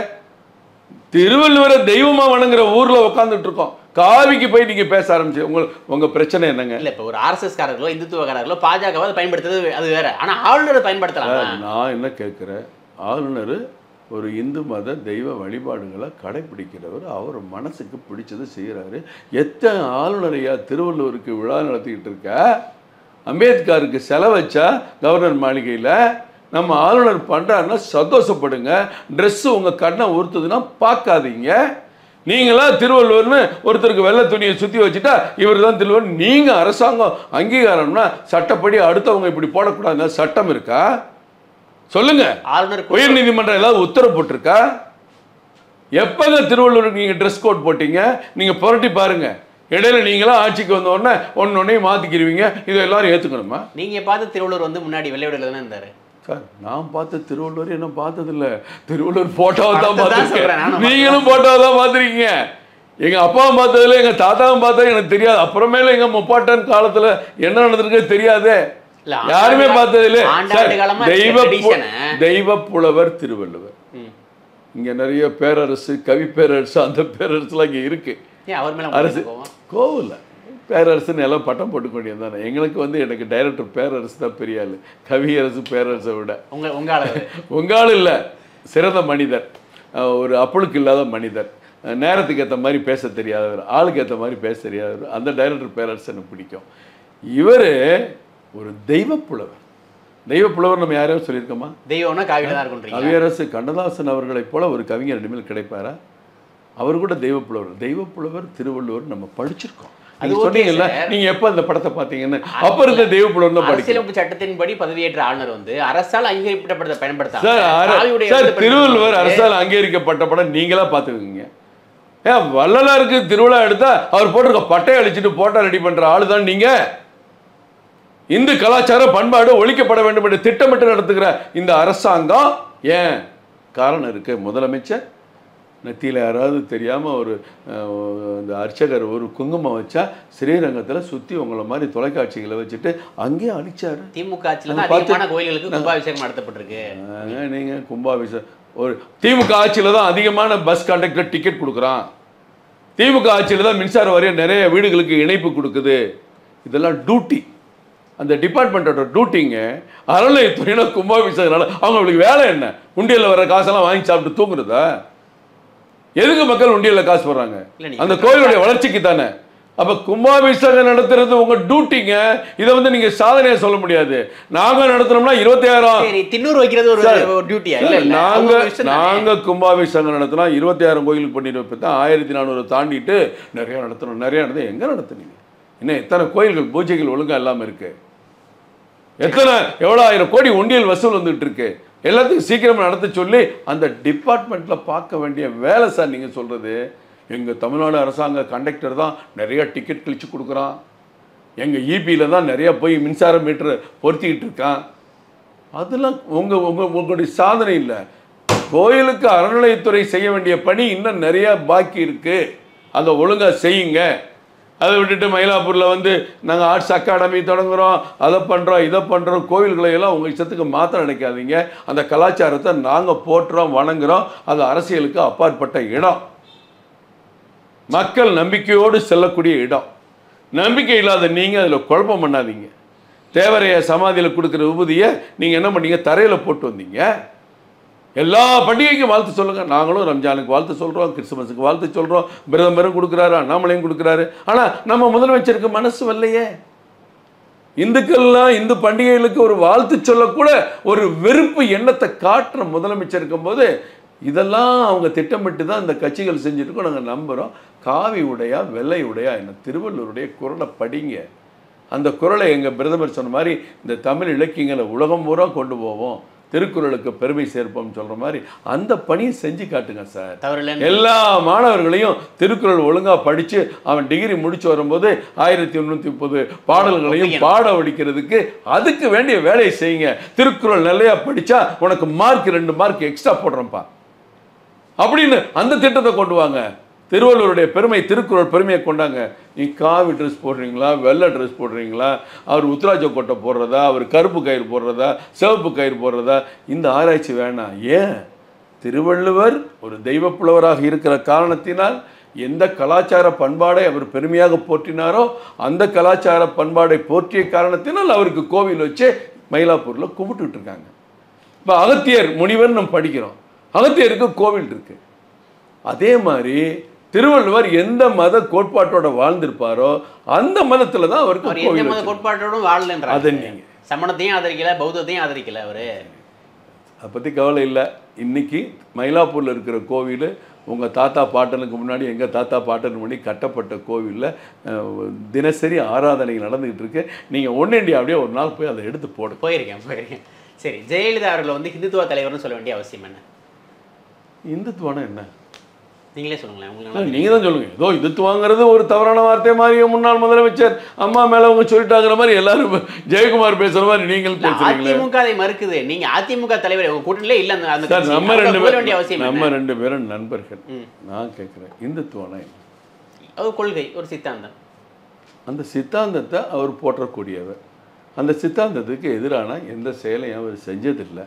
திருவள்ளுவரை தெய்வமா வணங்குற ஊர்ல உட்காந்துட்டு இருக்கோம் காவிக்கு போய் நீங்க பேச ஆரம்பிச்சு உங்க உங்க பிரச்சனை என்னங்க இல்ல இப்ப ஒரு ஆர்எஸ்எஸ் காரர்களோ இந்துத்துவக்காரர்களோ பாஜகவோ அதை பயன்படுத்துறது அது வேற ஆனா ஆளுநரை பயன்படுத்தலாம் நான் என்ன கேட்குறேன் ஆளுநர் ஒரு இந்து மத தெய்வ வழிபாடுகளை கடைப்பிடிக்கிறவர் அவர் மனசுக்கு பிடிச்சதை செய்கிறாரு எத்தனை ஆளுநரையா திருவள்ளுவருக்கு விழா நடத்திக்கிட்டு இருக்க அம்பேத்கருக்கு செலவு வச்சா கவர்னர் மாளிகையில் நம்ம ஆளுநர் பண்ணுறாருன்னா சந்தோஷப்படுங்க ட்ரெஸ்ஸு உங்கள் கண்ணை உறுத்துதுன்னா பார்க்காதீங்க நீங்களா திருவள்ளுவர்னு ஒருத்தருக்கு வெள்ளை துணியை சுற்றி வச்சுட்டா இவர் தான் திருவள்ளுவர் நீங்கள் அரசாங்கம் அங்கீகாரம்னா சட்டப்படி அடுத்தவங்க இப்படி போடக்கூடாதுன்னு சட்டம் இருக்கா சொல்லுங்க ஆளுநர் கு- உயர் நீதிமன்றம் ஏதாவது உத்தரவு போட்டிருக்கா எப்பங்க திருவள்ளூருக்கு நீங்க ட்ரெஸ் கோட் போட்டீங்க நீங்க புரட்டி பாருங்க இடையில நீங்களாம் ஆட்சிக்கு வந்த உடனே ஒன்னு ஒன்னையும் மாத்திக்கிருவீங்க இதை எல்லாரும் ஏத்துக்கணுமா நீங்க பார்த்து திருவள்ளூர் வந்து முன்னாடி வெள்ளையோட தானே இருந்தாரு சார் நான் பார்த்த திருவள்ளுவர் என்ன பார்த்ததில்ல திருவள்ளுவர் போட்டோவை தான் படத்தை தான் சொல்றேன், பார்த்துருக்கேன் நானும் நீங்களும் போட்டோவை தான் பார்த்துருக்கீங்க எங்க அப்பாவும் பார்த்ததுல எங்க தாத்தாவும் பார்த்தது எனக்கு தெரியாது அப்புறமேல எங்க முப்பாட்டன் காலத்துல என்ன நடந்திருக்கு தெரியாதே இல்ல, யாருமே ஆண்டாண்டு பார்த்தது இல்ல ஆண்டாண்டு சார், காலமா தெய்வ இருக்க பு- tradition-அ- தெய்வ புலவர் திருவள்ளுவர் ம். இங்க நிறைய பேரரசு கவி பேரரசு அந்த பேரரசுலாம் இங்க இருக்கு ஏன் அவர் மேல அரசு உங்களுக்கு கோவம்? கோவில்ல பேரரசுன்னு எல்லாம் பட்டம் போட்டுக்கொண்டியது தானே எங்களுக்கு வந்து எனக்கு டைரக்டர் பேரரசு தான் பெரிய ஆளு கவியரசு பேரரசை விட உங்க உங்க அளவு உங்கால் இல்லை சிறந்த மனிதர் அஹ் ஒரு அப்புளுக்கு இல்லாத மனிதர் அஹ் நேரத்துக்கு ஏற்ற மாதிரி பேச தெரியாதவர் ஆளுக்கு ஏற்ற மாதிரி பேச தெரியாதவர் அந்த டைரக்டர் பேரரசு எனக்கு பிடிக்கும் இவர் ஒரு தெய்வப்புலவர் தெய்வப்புலவர் நம்ம யாரையும் சொல்லியிருக்கோமா தெய்வம்னா காவியில தான் இருக்குன்றீங்க கவியரசு கண்ணதாசன் அவர்களைப் போல ஒரு கவிஞர் இனிமேல் கிடைப்பாரா அவர் கூட தெய்வப்புலவர் தெய்வப்புலவர் திருவள்ளுவர் நம்ம படிச்சிருக்கோம் அது நீங்க okay, சொன்னீங்கல்ல sir. நீங்க எப்ப இந்த படத்தை பார்த்தீங்கன்னு அப்ப இருந்த தெய்வப்புலவர் தான் படிக்கிறோம் அரசியலமைப்பு சட்டத்தின்படி பதவியேற்ற ஆளுநர் வந்து அரசால் அங்கீகரிக்கப்பட்ட பயன்படுத்தாம சார் அர- காவியுடைய சார் வந்து திருவள்ளுவர் பயன்படுத்துறது அரசால் அங்கீகரிக்கப்பட்ட படம் நீங்களா பார்த்துக்குங்க ஏன் வள்ளலாருக்கு திருவிழா எடுத்தா அவர் போட்டிருக்க பட்டையை அழிச்சிட்டு போட்டோ ரெடி பண்ற ஆளு தான் நீங்க இந்து கலாச்சார பண்பாடு ஒழிக்கப்பட வேண்டும் என்று திட்டமிட்டு நடத்துகிற இந்த அரசாங்கம் ஏன் காரணம் இருக்கு முதலமைச்சர் நெத்தியில் யாராவது தெரியாமல் ஒரு அஹ், இந்த அர்ச்சகர் ஒரு குங்குமம் வச்சா ஸ்ரீரங்கத்தில் சுற்றி உங்களை மாதிரி தொலைக்காட்சிகளை வச்சுட்டு அங்கேயே அழிச்சாரு திமுக ஆட்சியில தான் நாங்க பார்த்து- அதிகமான கோயில்களுக்கு கும்பாபிஷேகம் நடத்தப்பட்டிருக்கு ஆங்க, நீங்க கும்பாபிஷேகம் ஒரு திமுக ஆட்சியில் தான் அதிகமான பஸ் கண்டக்டர் டிக்கெட் கொடுக்குறான் திமுக ஆட்சியில் தான் மின்சார வாரியம் நிறைய வீடுகளுக்கு இணைப்பு கொடுக்குது இதெல்லாம் டியூட்டி அந்த டிபார்ட்மெண்ட்டோட டியூட்டிங்க அறநிலையத்துறையில கும்பாபிஷேகனால அவங்களுக்கு வேலை என்ன உண்டியல்ல வர காசெல்லாம் வாங்கி சாப்பிட்டு தூங்குறதா எதுக்கு மக்கள் உண்டியல்ல காசு போடுறாங்க இல்ல, நீங்க அந்த கோயிலுடைய வளர்ச்சிக்கு தானே அப்ப கும்பாபிஷேகம் நடத்துறது உங்க டியூட்டிங்க இதை வந்து நீங்க சாதனையா சொல்ல முடியாது நாங்க நடத்துனோம்னா இருபத்தி சரி திண்ணூறு வைக்கிறது ஒரு ஒரு டியூட்டியா இல்ல இல்ல நாங்க அவங்க இஷ்டம் தானே. நாங்க கும்பாபிஷேகம் நடத்தினா இருபத்தி ஆயிரம் கோயிலுக்கு பண்ணிட்டு வைப்பதான் ஆயிரத்தி நானூறு தாண்டிட்டு நிறைய நடத்தணும் நிறைய நடத்த எங்க நடத்துனீங்க இன்னும் எத்தனை கோயில்கள் பூஜைகள் ஒழுங்கா இல்லாம இருக்கு எத்தனை எவ்வளோ ஆயிரம் கோடி உண்டியல் வசூல் வந்துட்டு இருக்கு எல்லாத்துக்கும் சீக்கிரமா நடத்த சொல்லி அந்த டிபார்ட்மெண்ட்ல பார்க்க வேண்டிய வேலை சார் நீங்க சொல்றது எங்க தமிழ்நாடு அரசாங்க கண்டக்டர் தான் நிறைய டிக்கெட் கிழிச்சு கொடுக்குறான் எங்க இபியில தான் நிறைய போய் மின்சார மீட்டர் பொருத்திக்கிட்டு இருக்கான் அதெல்லாம் உங்க உங்க உங்களுடைய சாதனை இல்லை கோயிலுக்கு அறநிலையத்துறை செய்ய வேண்டிய பணி இன்னும் நிறைய பாக்கி இருக்கு அதை ஒழுங்கா செய்யுங்க அதை விட்டுட்டு மயிலாப்பூர்ல வந்து நாங்கள் ஆர்ட்ஸ் அகாடமி தொடங்குறோம் அதை பண்றோம் இதை பண்றோம் கோயில்களை எல்லாம் உங்க இஷ்டத்துக்கு மாற்ற நினைக்காதீங்க அந்த கலாச்சாரத்தை நாங்க போற்றுறோம் வணங்குறோம் அது அரசியலுக்கு அப்பாற்பட்ட இடம் மக்கள் நம்பிக்கையோடு செல்லக்கூடிய இடம் நம்பிக்கை இல்லாத நீங்க அதுல குழப்பம் பண்ணாதீங்க தேவரைய சமாதியில கொடுக்குற விபூதியை நீங்க என்ன பண்ணீங்க தரையில போட்டு வந்தீங்க எல்லா பண்டிகைக்கும் வாழ்த்து சொல்லுங்க நாங்களும் ரம்ஜானுக்கு வாழ்த்து சொல்றோம் கிறிஸ்துமஸுக்கு வாழ்த்து சொல்றோம் பிரதமரும் கொடுக்குறாரு அண்ணாமலையும் கொடுக்குறாரு ஆனா நம்ம முதலமைச்சருக்கு மனசு வரலையே இந்துக்கள்லாம் இந்து பண்டிகைகளுக்கு ஒரு வாழ்த்து சொல்லக்கூட ஒரு வெறுப்பு எண்ணத்தை காட்டுற முதலமைச்சர் இருக்கும்போது இதெல்லாம் அவங்க திட்டமிட்டு தான் இந்த கட்சிகள் செஞ்சுருக்கோம் நாங்கள் நம்புகிறோம் காவி உடையா வெள்ளை உடையா என்ன திருவள்ளுவருடைய குரலை படிங்க அந்த குரலை எங்கள் பிரதமர் சொன்ன மாதிரி இந்த தமிழ் இலக்கியங்களை உலகம் பூரா கொண்டு போவோம் திருக்குறளுக்கு பெருமை சேர்ப்போம் சொல்கிற மாதிரி அந்த பணியை செஞ்சு காட்டுங்க சார் தவறில்லை எல்லா மாணவர்களையும் திருக்குறள் ஒழுங்கா படிச்சு அவன் டிகிரி முடிச்சு வரும்போது ஆயிரத்தி முந்நூற்றி முப்பது பாடல்களையும் பாட வடிக்கிறதுக்கு அதுக்கு வேண்டிய வேலையை செய்யுங்க திருக்குறள் நிறையா படிச்சா உனக்கு மார்க் ரெண்டு மார்க் எக்ஸ்ட்ரா போடுறேன்ப்பா அப்படின்னு அந்த திட்டத்தை கொண்டு வாங்க திருவள்ளுவருடைய பெருமை திருக்குறள் பெருமையை கொண்டாங்க நீ காவி ட்ரெஸ் போடுறீங்களா வெள்ளை ட்ரெஸ் போடுறீங்களா அவர் உத்ராஜ கொட்டை போடுறதா அவர் கருப்பு கயிறு போடுறதா சிவப்பு கயிறு போடுறதா இந்த ஆராய்ச்சி வேணாம் ஏன் திருவள்ளுவர் ஒரு தெய்வப் புலவராக இருக்கிற காரணத்தினால் எந்த கலாச்சார பண்பாடை அவர் பெருமையாக போற்றினாரோ அந்த கலாச்சார பண்பாடை போற்றிய காரணத்தினால் அவருக்கு கோவில் வச்சு மயிலாப்பூரில் கும்பிட்டுட்டு இருக்காங்க இப்போ அகத்தியர் முனிவர் நம்ம படிக்கிறோம் அகத்தியருக்கு கோவில் இருக்கு அதே மாதிரி திருவள்ளுவர் எந்த மத கோட்பாட்டோட வாழ்ந்திருப்பாரோ அந்த மதத்துல தான் அவருக்கு அவர் எந்த கோவில் மத வச்சிருக்காங்க. கோட்பாட்டோடும் வாழலன்றாரு அதை நீங்க சமணத்தையும் ஆதரிக்கல பௌத்தத்தையும் ஆதரிக்கல அவரு அதை பற்றி கவலை இல்லை இன்னைக்கு மயிலாப்பூரில் இருக்கிற கோவில் உங்கள் தாத்தா பாட்டனுக்கு முன்னாடி எங்கள் தாத்தா பாட்டன் முன்னாடி கட்டப்பட்ட கோவிலில் தினசரி ஆராதனை நடந்துகிட்டு இருக்கு நீங்கள் ஒன் இண்டியா அப்படியே ஒரு நாள் போய் அதை எடுத்து போடுங்க போயிருக்கேன் போயிருக்கேன் சரி ஜெயலலிதா அவர்களை வந்து ஹிந்துத்துவ தலைவர்னு சொல்ல வேண்டிய அவசியம் என்ன இந்துத்துவானா என்ன நீங்களே சொல்லுங்களேன் உங்களுக்கு நல்லா நீங்க தான் சொல்லுங்க ஏதோ இந்துத்துவாங்கிறது ஒரு தவறான வார்த்தை மாதிரி முன்னாள் முதலமைச்சர் அம்மா மேல அவங்க சொல்லிட்டாங்கிற மாதிரி எல்லாரும் ஜெயக்குமார் பேசுற மாதிரி நீங்கள் இல்ல, பேசுறீங்களே அதிமுக அதை மறுக்குது நீங்க அதிமுக தலைவர் உங்க கூட்டணியிலே இல்ல அந்த அந்த சார் கட்சி. நம்ம அவரை ரெண்டு புகழ வேண்டிய பேரும் அவசியம் நம்ம என்ன ரெண்டு பேரும் நண்பர்கள் ம். நான் கேட்குறேன் இந்துத்துவனா என்ன? அது கொள்கை ஒரு சித்தாந்தம் அந்த சித்தாந்தத்தை அவர் போற்றக்கூடியவர் அந்த சித்தாந்தத்துக்கு எதிரான எந்த செயலையும் அவர் செஞ்சதில்லை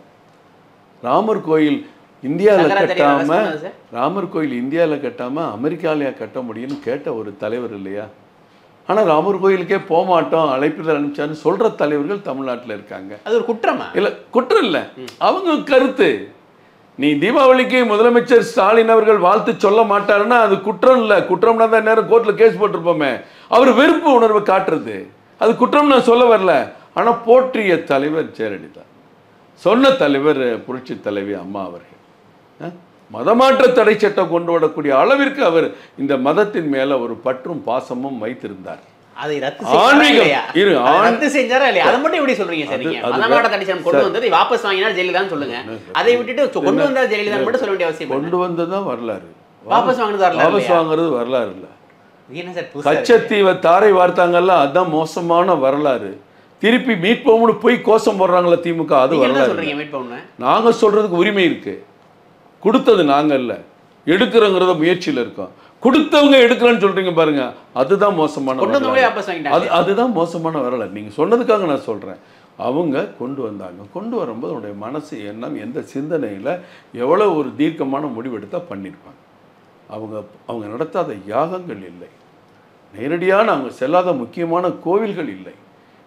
ராமர் கோயில் இந்தியாவில் சங்கராச்சாரிய கட்டாம சொன்னது சார். ராமர் கோயில் இந்தியாவில் கட்டாம அமெரிக்காலயா கட்ட முடியும்னு கேட்ட ஒரு தலைவர் இல்லையா ஆனா ராமர் கோயிலுக்கே போக மாட்டோம் அழைப்பிதழ் அனுப்பிச்சான்னு சொல்ற தலைவர்கள் தமிழ்நாட்டில் இருக்காங்க அது ஒரு குற்றமா இல்ல குற்றம் இல்ல அவங்க கருத்து நீ தீபாவளிக்கு முதலமைச்சர் ஸ்டாலின் அவர்கள் வாழ்த்து சொல்ல மாட்டாருன்னா அது குற்றம் இல்ல குற்றம்னா தான் நேரம் கோர்ட்ல கேஸ் போட்டிருப்போமே அவர் வெறுப்பு உணர்வை காட்டுறது அது குற்றம் நான் சொல்ல வரல ஆனா போற்றிய தலைவர் ஜெயலலிதா சொன்ன தலைவர் புரட்சி தலைவி அம்மா அவர்கள் அஹ், மதமாற்ற தடை சட்டம் கொண்டு வரக்கூடிய அளவிற்கு அவர் இந்த மதத்தின் மேல ஒரு பற்றும் பாசமும் வைத்திருந்தார் அதை ரத்து செஞ்சாரா ஆன்மீகம். இல்லையா இரு, அதை ஆன்- ரத்து செஞ்சாரா இல்லையா அதை மட்டும் எப்படி சொல்றீங்க சார் அது- நீங்க அது மதமாட்ட தடிச்சம் கொண்டு சார். வந்தது வாபஸ் வாங்கினார் ஜெயலலிதான்னு சொல்லுங்க அதை விட்டுட்டு சொ- கொண்டு வந்தார் ஜெயலலிதா மட்டும் சொல்ல வேண்டிய அவசியம் என்ன? கொண்டு வந்ததுதான் வரலாறு வாபஸ் வாங்கினது வரல வாபஸ் வாங்குறது வரலாறு இல்ல இது என்ன சார் புதுசா இருக்கு? கச்சத்தீவை தாரை வார்த்தாங்கல்ல அதான் மோசமான வரலாறு திருப்பி மீட்போம்னு போய் கோஷம் போடுறாங்களே திமுக அது நீங்க என்ன வரலாறு சொல்றீங்க இல்ல. மீட் பண்ண நாங்க சொல்றதுக்கு உரிமை இருக்கு கொடுத்தது நாங்க இல்ல எடுக்கிறோங்கிறத முயற்சியில இருக்கோம் கொடுத்தவங்க எடுக்கிறேன்னு சொல்றீங்க பாருங்க அதுதான் மோசமான கொண்டு வந்தவங்களே வரலாறு. வாபஸ் அது வாங்கிட்டாங்க அதுதான் மோசமான வரலாறு நீங்க சொன்னதுக்காக நான் சொல்றேன் அவங்க கொண்டு வந்தாங்க கொண்டு வரும்போது அவருடைய மனசு எண்ணம் எந்த சிந்தனையில எவ்வளவு ஒரு தீர்க்கமான முடிவெடுத்தா பண்ணியிருப்பாங்க அவங்க அவங்க நடத்தாத யாகங்கள் இல்லை நேரடியான அவங்க செல்லாத முக்கியமான கோவில்கள் இல்லை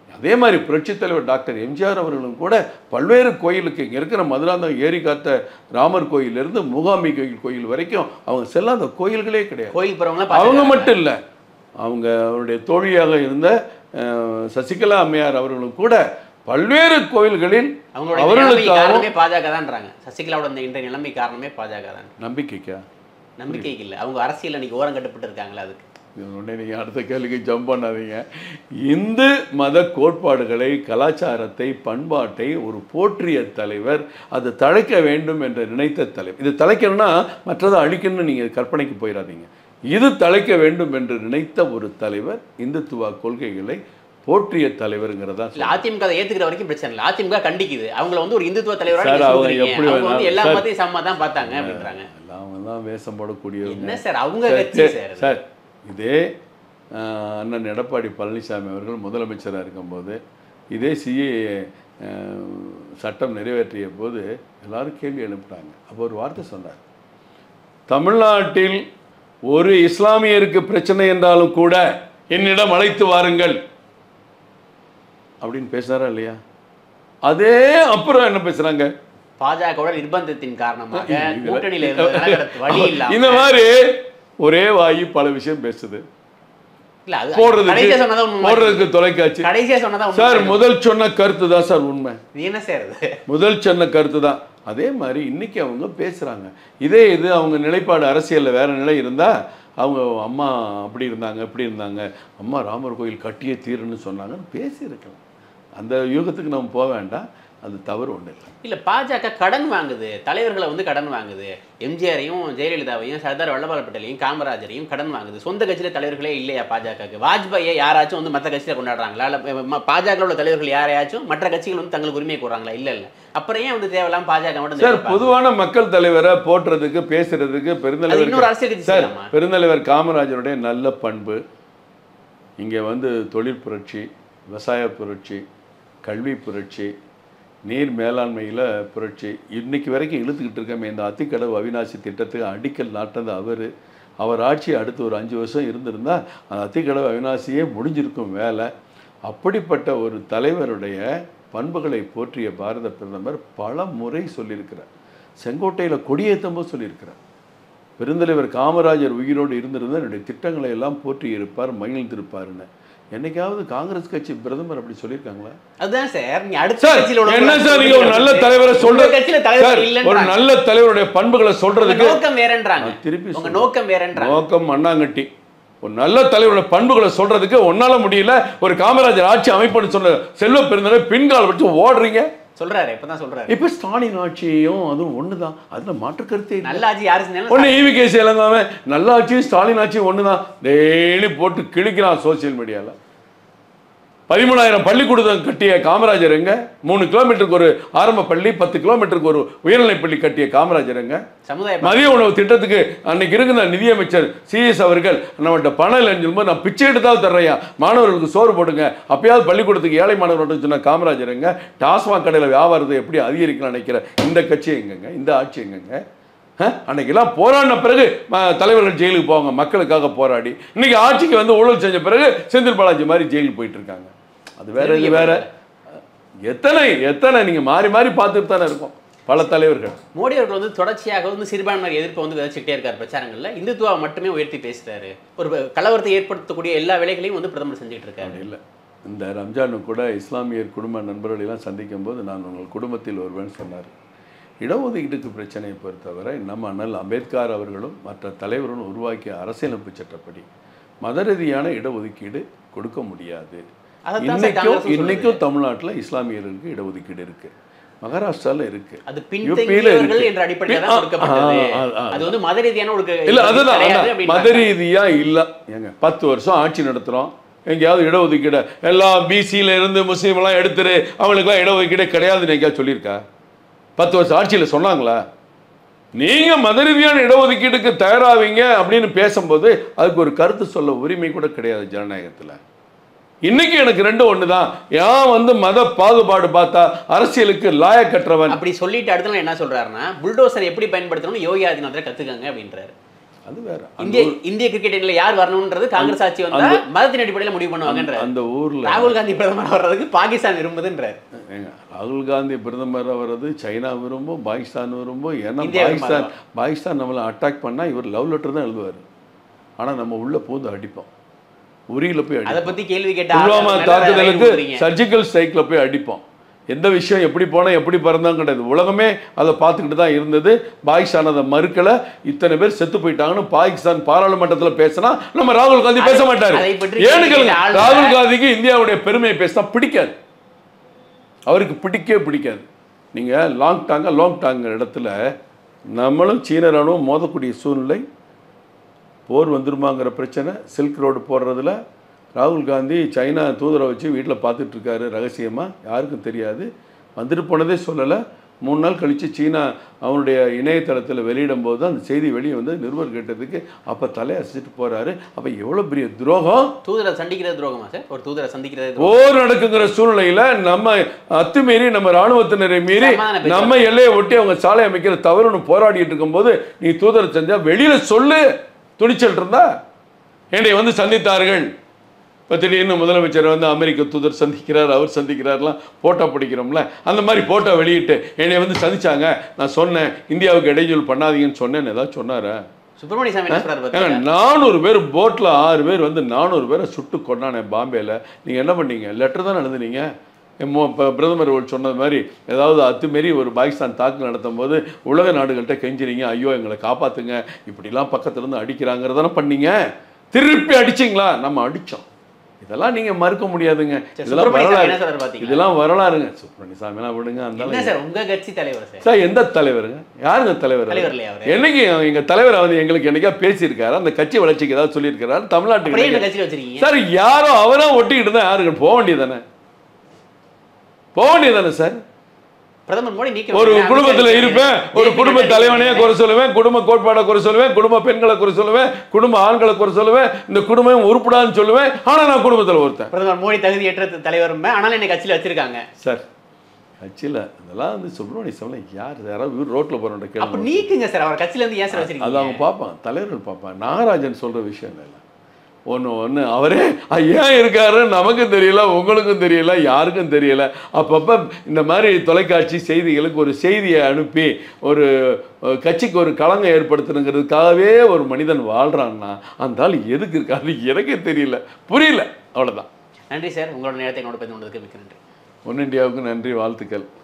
அதே மாதிரி புரட்சித் தலைவர் டாக்டர் எம்ஜிஆர் அவர்களும் கூட பல்வேறு கோயிலுக்கு இங்கே இருக்கிற மதுராந்தகம் ஏரி காத்த ராமர் கோயிலிருந்து மூகாம்பி கோயில் கோயில் வரைக்கும் அவங்க செல்லாத கோயில்களே கிடையாது கோயில் போறவங்க அவங்க மட்டும் இல்லை அவங்க அவருடைய தோழியாக இருந்த அஹ், சசிகலா அம்மையார் அவர்களும் கூட பல்வேறு கோயில்களில் அவங்களோட நிலைமை அவர்களுக்காகவும் காரணமே பாஜக தான்றாங்க சசிகலாவோட இந்த இன்றைய நிலைமை காரணமே பாஜக தான் நம்பிக்கைக்கா நம்பிக்கைக்கு இல்லை அவங்க அரசியல் அன்னைக்கு ஓரம் கட்டப்பட்டு இருக்காங்களா அதுக்கு உடனே நீங்கள் அடுத்த கேள்விக்கு ஜம்ப் பண்ணாதீங்க இந்து மத கோட்பாடுகளை கலாச்சாரத்தை பண்பாட்டை ஒரு போற்றிய தலைவர் அது தழைக்க வேண்டும் என்று நினைத்த தலைவர் இது தலைக்கணும்னா மற்றதை அழிக்கணும்னு நீங்கள் கற்பனைக்கு போயிடாதீங்க இது தழைக்க வேண்டும் என்று நினைத்த ஒரு தலைவர் இந்துத்துவ கொள்கைகளை போற்றிய தலைவருங்கிறதா இல்ல அதிமுக அதை ஏத்துக்கிற வரைக்கும் பிரச்சனை இல்லை அதிமுக கண்டிக்குது அவங்கள வந்து ஒரு இந்துத்துவ தலைவரா சார், நீங்க அவங்க சொல்றீங்க. எப்படி அவங்க வந்து வேணாலும் எல்லா சார். மத்தையும் சமமா தான் பார்த்தாங்க அப்படின்றாங்க எல்லாம் தான் வேஷம் போடக்கூடியவங்க என்ன சார் அவங்க சார், கட்சி சார், சார் அது. சார் இதே ஆஹ், அண்ணன் எடப்பாடி பழனிசாமி அவர்கள் முதலமைச்சராக இருக்கும்போது இதே சிஏ சட்டம் நிறைவேற்றிய போது எல்லாரும் கேள்வி எழுப்புறாங்க அப்போ ஒரு வார்த்தை சொன்னார் தமிழ்நாட்டில் ஒரு இஸ்லாமியருக்கு பிரச்சனை என்றாலும் கூட என்னிடம் அழைத்து வாருங்கள் அப்படின்னு பேசுனாரா இல்லையா அதே அப்புறம் என்ன பேசுறாங்க பாஜகவோட நிர்பந்தத்தின் காரணமாக இதுல- கூட்டணியில இருந்ததுனால வேற வழி இல்லாம இந்த மாதிரி ஒரே வாயி பல விஷயம் பேசுது இல்ல அது போடுறதுக்கு கடைசியா சொன்னதா உண்மை போடுறதுக்கு தொலைக்காட்சி கடைசியா சொன்னதா உண்மை சார் முதல் சொன்ன கருத்து தான் சார் உண்மை இது என்ன சார் இது முதல் சொன்ன கருத்து தான் அதே மாதிரி இன்னைக்கு அவங்க பேசுறாங்க இதே இது அவங்க நிலைப்பாடு அரசியல்ல வேற நிலை இருந்தா அவங்க அம்மா அப்படி இருந்தாங்க இப்படி இருந்தாங்க அம்மா ராமர் கோயில் கட்டியே தீருன்னு சொன்னாங்கன்னு பேசியிருக்கலாம் அந்த யூகத்துக்கு நம்ம போக வேண்டாம் அது தவறு ஒன்றும் இல்லை இல்ல பாஜக கடன் வாங்குது தலைவர்களை வந்து கடன் வாங்குது எம்ஜிஆரையும் ஜெயலலிதாவையும் சர்தார் வல்லபால் பட்டேலையும் காமராஜரையும் கடன் வாங்குது சொந்த கட்சியில தலைவர்களே இல்லையா பாஜகவுக்கு வாஜ்பாயை யாராச்சும் வந்து மற்ற கட்சியில கொண்டாடுறாங்களா இல்ல பாஜக உள்ள தலைவர்கள் யாரையாச்சும் மற்ற கட்சிகள் வந்து தங்களுக்கு உரிமை கூறாங்களா இல்ல இல்ல அப்புறம் ஏன் வந்து தேவையில்லாம பாஜக மட்டும் சார் தேவைப்படுது? பொதுவான மக்கள் தலைவரை போற்றுறதுக்கு பேசுறதுக்கு அது பெருந்தலைவர் இன்னொரு அரசியல் கட்சி சார் செய்யலாமா பெருந்தலைவர் காமராஜருடைய நல்ல பண்பு இங்கே வந்து தொழில் புரட்சி விவசாய புரட்சி கல்வி புரட்சி நீர் மேலாண்மையில் புரட்சி இன்னைக்கு வரைக்கும் இழுத்துக்கிட்டு இருக்கமே இந்த அத்திக்கடவு அவிநாசி திட்டத்துக்கு அடிக்கல் நாட்டது அவர் அவர் ஆட்சி அடுத்து ஒரு அஞ்சு வருஷம் இருந்திருந்தா அந்த அத்திக்கடவு அவிநாசியே முடிஞ்சிருக்கும் வேலை அப்படிப்பட்ட ஒரு தலைவருடைய பண்புகளை போற்றிய பாரத பிரதமர் பல முறை சொல்லியிருக்கிறார் செங்கோட்டையில் கொடியேற்றமும் சொல்லியிருக்கிறார் பெருந்தலைவர் காமராஜர் உயிரோடு இருந்திருந்தால் என்னுடைய திட்டங்களை எல்லாம் போற்றி இருப்பார் மகிழ்ந்திருப்பாருன்னு என்னைக்காவது காங்கிரஸ் கட்சி பிரதமர் அப்படி சொல்லியிருக்காங்களா அதுதான் சார் நீங்க அடுத்த சார் கட்சியில உள்ள என்ன சார் நீங்க ஒரு நல்ல தலைவரை உங்க சொல்ற கட்சியில சார் தலைவர் ஒரு இல்லைன்றாங்க நல்ல தலைவருடைய பண்புகளை உங்க சொல்றதுக்கு நோக்கம் வேறன்றாங்க நான் திருப்பி உங்க சொல்றேன். நோக்கம் வேறன்றாங்க நோக்கம் மண்ணாங்கட்டி ஒரு நல்ல தலைவருடைய பண்புகளை சொல்றதுக்கு ஒன்னால முடியல ஒரு காமராஜர் ஆட்சி அமைப்புன்னு சொன்ன செல்வ பெருந்தலை பின்கால் வச்சு ஓடுறீங்க சொல்றாரு இப்பதான் சொல்றாரு இப்ப ஸ்டாலின் ஆட்சியும் அதுவும் ஒண்ணுதான் அதுல மாற்று கருத்தே இல்லை நல்ல ஆட்சி யாரு செஞ்சாலும் ஒன்று ஈவி கேஸ் இளங்காம நல்ல ஆட்சியும் ஸ்டாலின் ஆட்சியும் ஒன்று தான் டெய்லி போட்டு கிழிக்கிறான் சோசியல் மீடியாவில் பதிமூணாயிரம் பள்ளிக்கூடம் கட்டிய காமராஜர் எங்க மூணு கிலோமீட்டருக்கு ஒரு ஆரம்ப பள்ளி பத்து கிலோமீட்டருக்கு ஒரு உயர்நிலைப் பள்ளி கட்டிய காமராஜர் எங்க சமுதாய மதிய உணவு திட்டத்துக்கு அன்னைக்கு இருந்த நிதியமைச்சர் சிஎஸ் அவர்கள் நம்மகிட்ட பணம் இல்லைன்னு சொல்லும்போது நான் பிச்சை எடுத்தாவது தர்றையா மாணவர்களுக்கு சோறு போடுங்க அப்பயாவது பள்ளிக்கூடத்துக்கு ஏழை மாணவர்கள் சொன்ன காமராஜர் எங்க டாஸ்மாக் கடையில் வியாபாரத்தை எப்படி அதிகரிக்கலாம் நினைக்கிற இந்த கட்சி எங்கங்க இந்த ஆட்சி எங்கங்க அஹ்? அன்னைக்கெல்லாம் போராடின பிறகு ம- தலைவர்கள் ஜெயிலுக்கு போவாங்க மக்களுக்காக போராடி இன்னைக்கு ஆட்சிக்கு வந்து ஊழல் செஞ்ச பிறகு செந்தில் பாலாஜி மாதிரி ஜெயிலுக்கு போயிட்டு இருக்காங்க அது வேற இது வேற எத்தனை எத்தனை நீங்க மாறி மாறி பார்த்துட்டு தானே இருக்கோம் பல தலைவர்கள் மோடி அவர்கள் வந்து தொடர்ச்சியாக வந்து சிறுபான்மையர் எதிர்ப்பை வந்து விதைச்சிக்கிட்டே இருக்கார் பிரச்சாரங்கள்ல இந்துத்துவா மட்டுமே உயர்த்தி பேசுறாரு ஒரு கலவரத்தை ஏற்படுத்தக்கூடிய எல்லா வேலைகளையும் வந்து பிரதமர் செஞ்சுட்டு இருக்காரு அப்படி இல்லை இந்த ரம்ஜானு கூட இஸ்லாமியர் குடும்ப நண்பர்களை எல்லாம் சந்திக்கும் போது நான் உங்கள் குடும்பத்தில் ஒருவன் சொன்னார் இடஒதுக்கீட்டுக்கு பிரச்சனையை பொறுத்தவரை நம்ம அண்ணல் அம்பேத்கர் அவர்களும் மற்ற தலைவர்களும் உருவாக்கிய அரசியலமைப்பு சட்டப்படி மத ரீதியான இடஒதுக்கீடு கொடுக்க முடியாது அதைத்தான் சார் இன்னைக்கும் காங்கிரஸும் இன்னைக்கும் தமிழ்நாட்டில் இஸ்லாமியர்களுக்கு இடஒதுக்கீடு இருக்கு மகாராஷ்டிரால இருக்கு அது UP ல பின்தங்கியவர்கள் இருக்கு. என்ற அடிப்படையில் ஆ, தான் கொடுக்கப்பட்டது ஆ, ஆ, ஆ. அது வந்து மத ரீதியான ஒரு இல்ல அதுதான் கிடையாது அதான். அப்படின்றாங்க. மத ரீதியா இல்ல ஏங்க பத்து வருஷம் ஆட்சி நடத்துறோம் எங்கேயாவது இடஒதுக்கீடு எல்லாம் பிசியில இருந்து முஸ்லீம் எல்லாம் எடுத்துரு அவங்களுக்குலாம் இடஒதுக்கீடே கிடையாதுன்னு எங்கேயாவது சொல்லியிருக்கா பத்து வருஷம் ஆட்சியில சொன்னாங்களா நீங்க மத ரீதியான இடஒதுக்கீடுக்கு தயாராவீங்க அப்படின்னு பேசும்போது அதுக்கு ஒரு கருத்து சொல்ல உரிமை கூட கிடையாது ஜனநாயகத்துல இன்னைக்கு எனக்கு ரெண்டு ஒண்ணுதான் ஏன் வந்து மத பாகுபாடு பார்த்தா அரசியலுக்கு லாயக்கற்றவன் அப்படி சொல்லிட்டு அடுத்த நாள் என்ன சொல்றாருன்னா புல்டோசர் எப்படி பயன்படுத்தணும்னு யோகி ஆதிநாதரை கத்துக்கங்க அப்படின்றாரு அது வேற அந்த இந்திய இந்திய கிரிக்கெட் அணியில யார் வரணும்ன்றது காங்கிரஸ் ஆட்சி வந்தா மதத்தின் அடிப்படையில முடிவு பண்ணுவாங்கன்ற அந்த ஊர்ல ராகுல் காந்தி பிரதமர் வர்றதுக்கு பாகிஸ்தான் விரும்புதுன்றார் ஏங்க, ராகுல் காந்தி பிரதமர் வர்றது சைனா விரும்பும் பாகிஸ்தான் விரும்பும் ஏன்னா இந்தியா பாகிஸ்தான் பாகிஸ்தான் நம்மளை அட்டாக் பண்ணா இவர் லவ் லெட்டர் தான் எழுதுவார் ஆனா நம்ம உள்ள பூந்து அடிப்போம் உரியில போய் அத அடிப்போம் பத்தி கேள்வி கேட்ட புல்வாமா ஆட்கள் மேல தாக்குதலுக்கு ரைடு கொடுக்குறீங்க. சர்ஜிக்கல் ஸ்ட்ரைக்ல போய் அடிப்போம் எந்த விஷயம் எப்படி போனா எப்படி பிறந்தாங்க கிடையாது உலகமே அதை பார்த்துக்கிட்டு தான் இருந்தது பாகிஸ்தான் அதை மறுக்கல இத்தனை பேர் செத்து போயிட்டாங்கன்னு பாகிஸ்தான் பாராளுமன்றத்துல பேசினா நம்ம ராகுல் காந்தி பேச மாட்டாரு அதை பற்றி ஏன்னு கேள்வி கேளுங்க கேட்ட ஆள் ராகுல் காந்திக்கு இந்தியாவுடைய பெருமையை பேசினா பிடிக்காது அவருக்கு பிடிக்கவே பிடிக்காது நீங்க லாங் டாங்க லாங் டாங்க இடத்துல நம்மளும் சீன ராணுவம் மோதக்கூடிய சூழ்நிலை போர் வந்துருமாங்கிற பிரச்சனை சில்க் ரோடு போடுறதுல ராகுல் காந்தி சைனா தூதரை வச்சு வீட்டில் பார்த்துட்டு இருக்காரு ரகசியமாக யாருக்கும் தெரியாது வந்துட்டு போனதே சொல்லலை மூணு நாள் கழித்து சீனா அவனுடைய இணையதளத்தில் வெளியிடும் போது அந்த செய்தி வெளியே வந்து நிருபர் கேட்டதுக்கு அப்போ தலையசிச்சுட்டு போகிறாரு அப்போ எவ்வளோ பெரிய துரோகம் தூதரை சந்திக்கிறது துரோகமா சார் ஒரு தூதரை சந்திக்கிறது துரோகம். போர் நடக்குங்கிற சூழ்நிலையில நம்ம அத்துமீறி நம்ம ராணுவத்தினரை மீறி சமாதான பேச்சு. நம்ம எல்லையை ஒட்டி அவங்க சாலை அமைக்கிற தவறுன்னு போராடிட்டு இருக்கும்போது நீ தூதரை செஞ்சா வெளியில சொல்லு துணிச்சல் இருந்தா என்னை வந்து சந்தித்தார்கள் இப்போ திடீர்னு முதலமைச்சர் வந்து அமெரிக்க தூதர் சந்திக்கிறார் அவர் சந்திக்கிறார்லாம் போட்டோ பிடிக்கிறோம்ல அந்த மாதிரி போட்டோ வெளியிட்டு என்னை வந்து சந்திச்சாங்க நான் சொன்னேன் இந்தியாவுக்கு இடைஞ்சல் பண்ணாதீங்கன்னு சொன்னேன்னு ஏதாவது சொன்னாரா சுப்பிரமணிய சாமி என்ன சொல்றாரு ஏங்க பாத்தீங்களா? நானூறு பேர் போட்டில் ஆறு பேர் வந்து நானூறு பேரை சுட்டு கொண்டானே பாம்பேல நீங்கள் என்ன பண்ணீங்க லெட்டர் தான் எழுதுனீங்க மோ இப்போ பிரதமர் அவர்கள் சொன்னது மாதிரி ஏதாவது அத்துமாரி ஒரு பாகிஸ்தான் தாக்கு நடத்தும் போது உலக நாடுகள்கிட்ட கெஞ்சிறீங்க ஐயோ எங்களை காப்பாற்றுங்க இப்படிலாம் பக்கத்துல இருந்து அடிக்கிறாங்கிறதானே பண்ணீங்க திருப்பி அடிச்சிங்களா நம்ம அடித்தோம் இதெல்லாம் நீங்கள் மறுக்க முடியாதுங்க சரி, இதெல்லாம் சுப்பிரமணிய சாமி வரலாறு என்ன சொல்றாரு பாத்தீங்களா? இதெல்லாம் வரலாறுங்க சுப்பிரமணிய சாமிலாம் விடுங்க அந்த என்ன சார் உங்க கட்சி தலைவர் சார் சார் எந்த தலைவருங்க யாருங்க தலைவர் தலைவர் இல்லையா அவரு என்னைக்கு எங்க தலைவர் வந்து எங்களுக்கு என்னைக்கா பேசியிருக்காரு அந்த கட்சி வளர்ச்சிக்கு ஏதாவது சொல்லியிருக்காரு அப்படியே தமிழ்நாட்டுக்கு இந்த கட்சியில வச்சிருக்கீங்க சார் யாரோ அவரா ஒட்டிக்கிட்டு தான் யாருங்க போக வேண்டியதானே போக வேண்டியதானே சார் பிரதமர் மோடி நீக்க ஒரு வைக்கிறேன். குடும்பத்துல அமைச்சர் இருப்பேன் ஒரு JP குடும்ப நட்டா தலைவனையே குறை சொல்லுவேன் குடும்ப கோட்பாடை குறை சொல்லுவேன் குடும்ப பெண்களை குறை சொல்லுவேன் குடும்ப ஆண்களை குறை சொல்லுவேன் இந்த குடும்பம் உருப்படான்னு சொல்லுவேன் ஆனா நான் குடும்பத்துல ஒருத்தன் பிரதமர் மோடி தகுதியற்ற தலைவர் ஆனாலும் என்னை கட்சியில வச்சிருக்காங்க சார் கட்சியில் அதெல்லாம் வந்து சுப்பிரமணிய சாமி யார் யாராவது ரோட்டில் போகிறோம் அப்ப கேள்வி நீக்குங்க சார் அவர் கட்சியில இருந்து ஏன் சார் அது வச்சிருக்கீங்க அவங்க பார்ப்பான் தலைவர்கள் பார்ப்பான் நாகராஜன் சொல்ற விஷயம் இல்லை ஒன்று ஒன்று அவரே "அஹ், ஏன் இருக்காரு நமக்கும் தெரியல உங்களுக்கும் தெரியல யாருக்கும் தெரியல அப்பப்போ இந்த மாதிரி தொலைக்காட்சி செய்திகளுக்கு ஒரு செய்தியை அனுப்பி ஒரு அஹ், கட்சிக்கு ஒரு களங்கம் ஏற்படுத்தணுங்கிறதுக்காகவே ஒரு மனிதன் வாழ்றான்னா அந்த ஆள் எதுக்கு இருக்காரு எனக்கே தெரியல புரியல அவ்வளோதான் நன்றி சார் உங்களோட நேரத்தை என்னோட பதிவு கொண்டதுக்கு மிக்க நன்றி ஒன் இந்தியாவுக்கு நன்றி வாழ்த்துக்கள்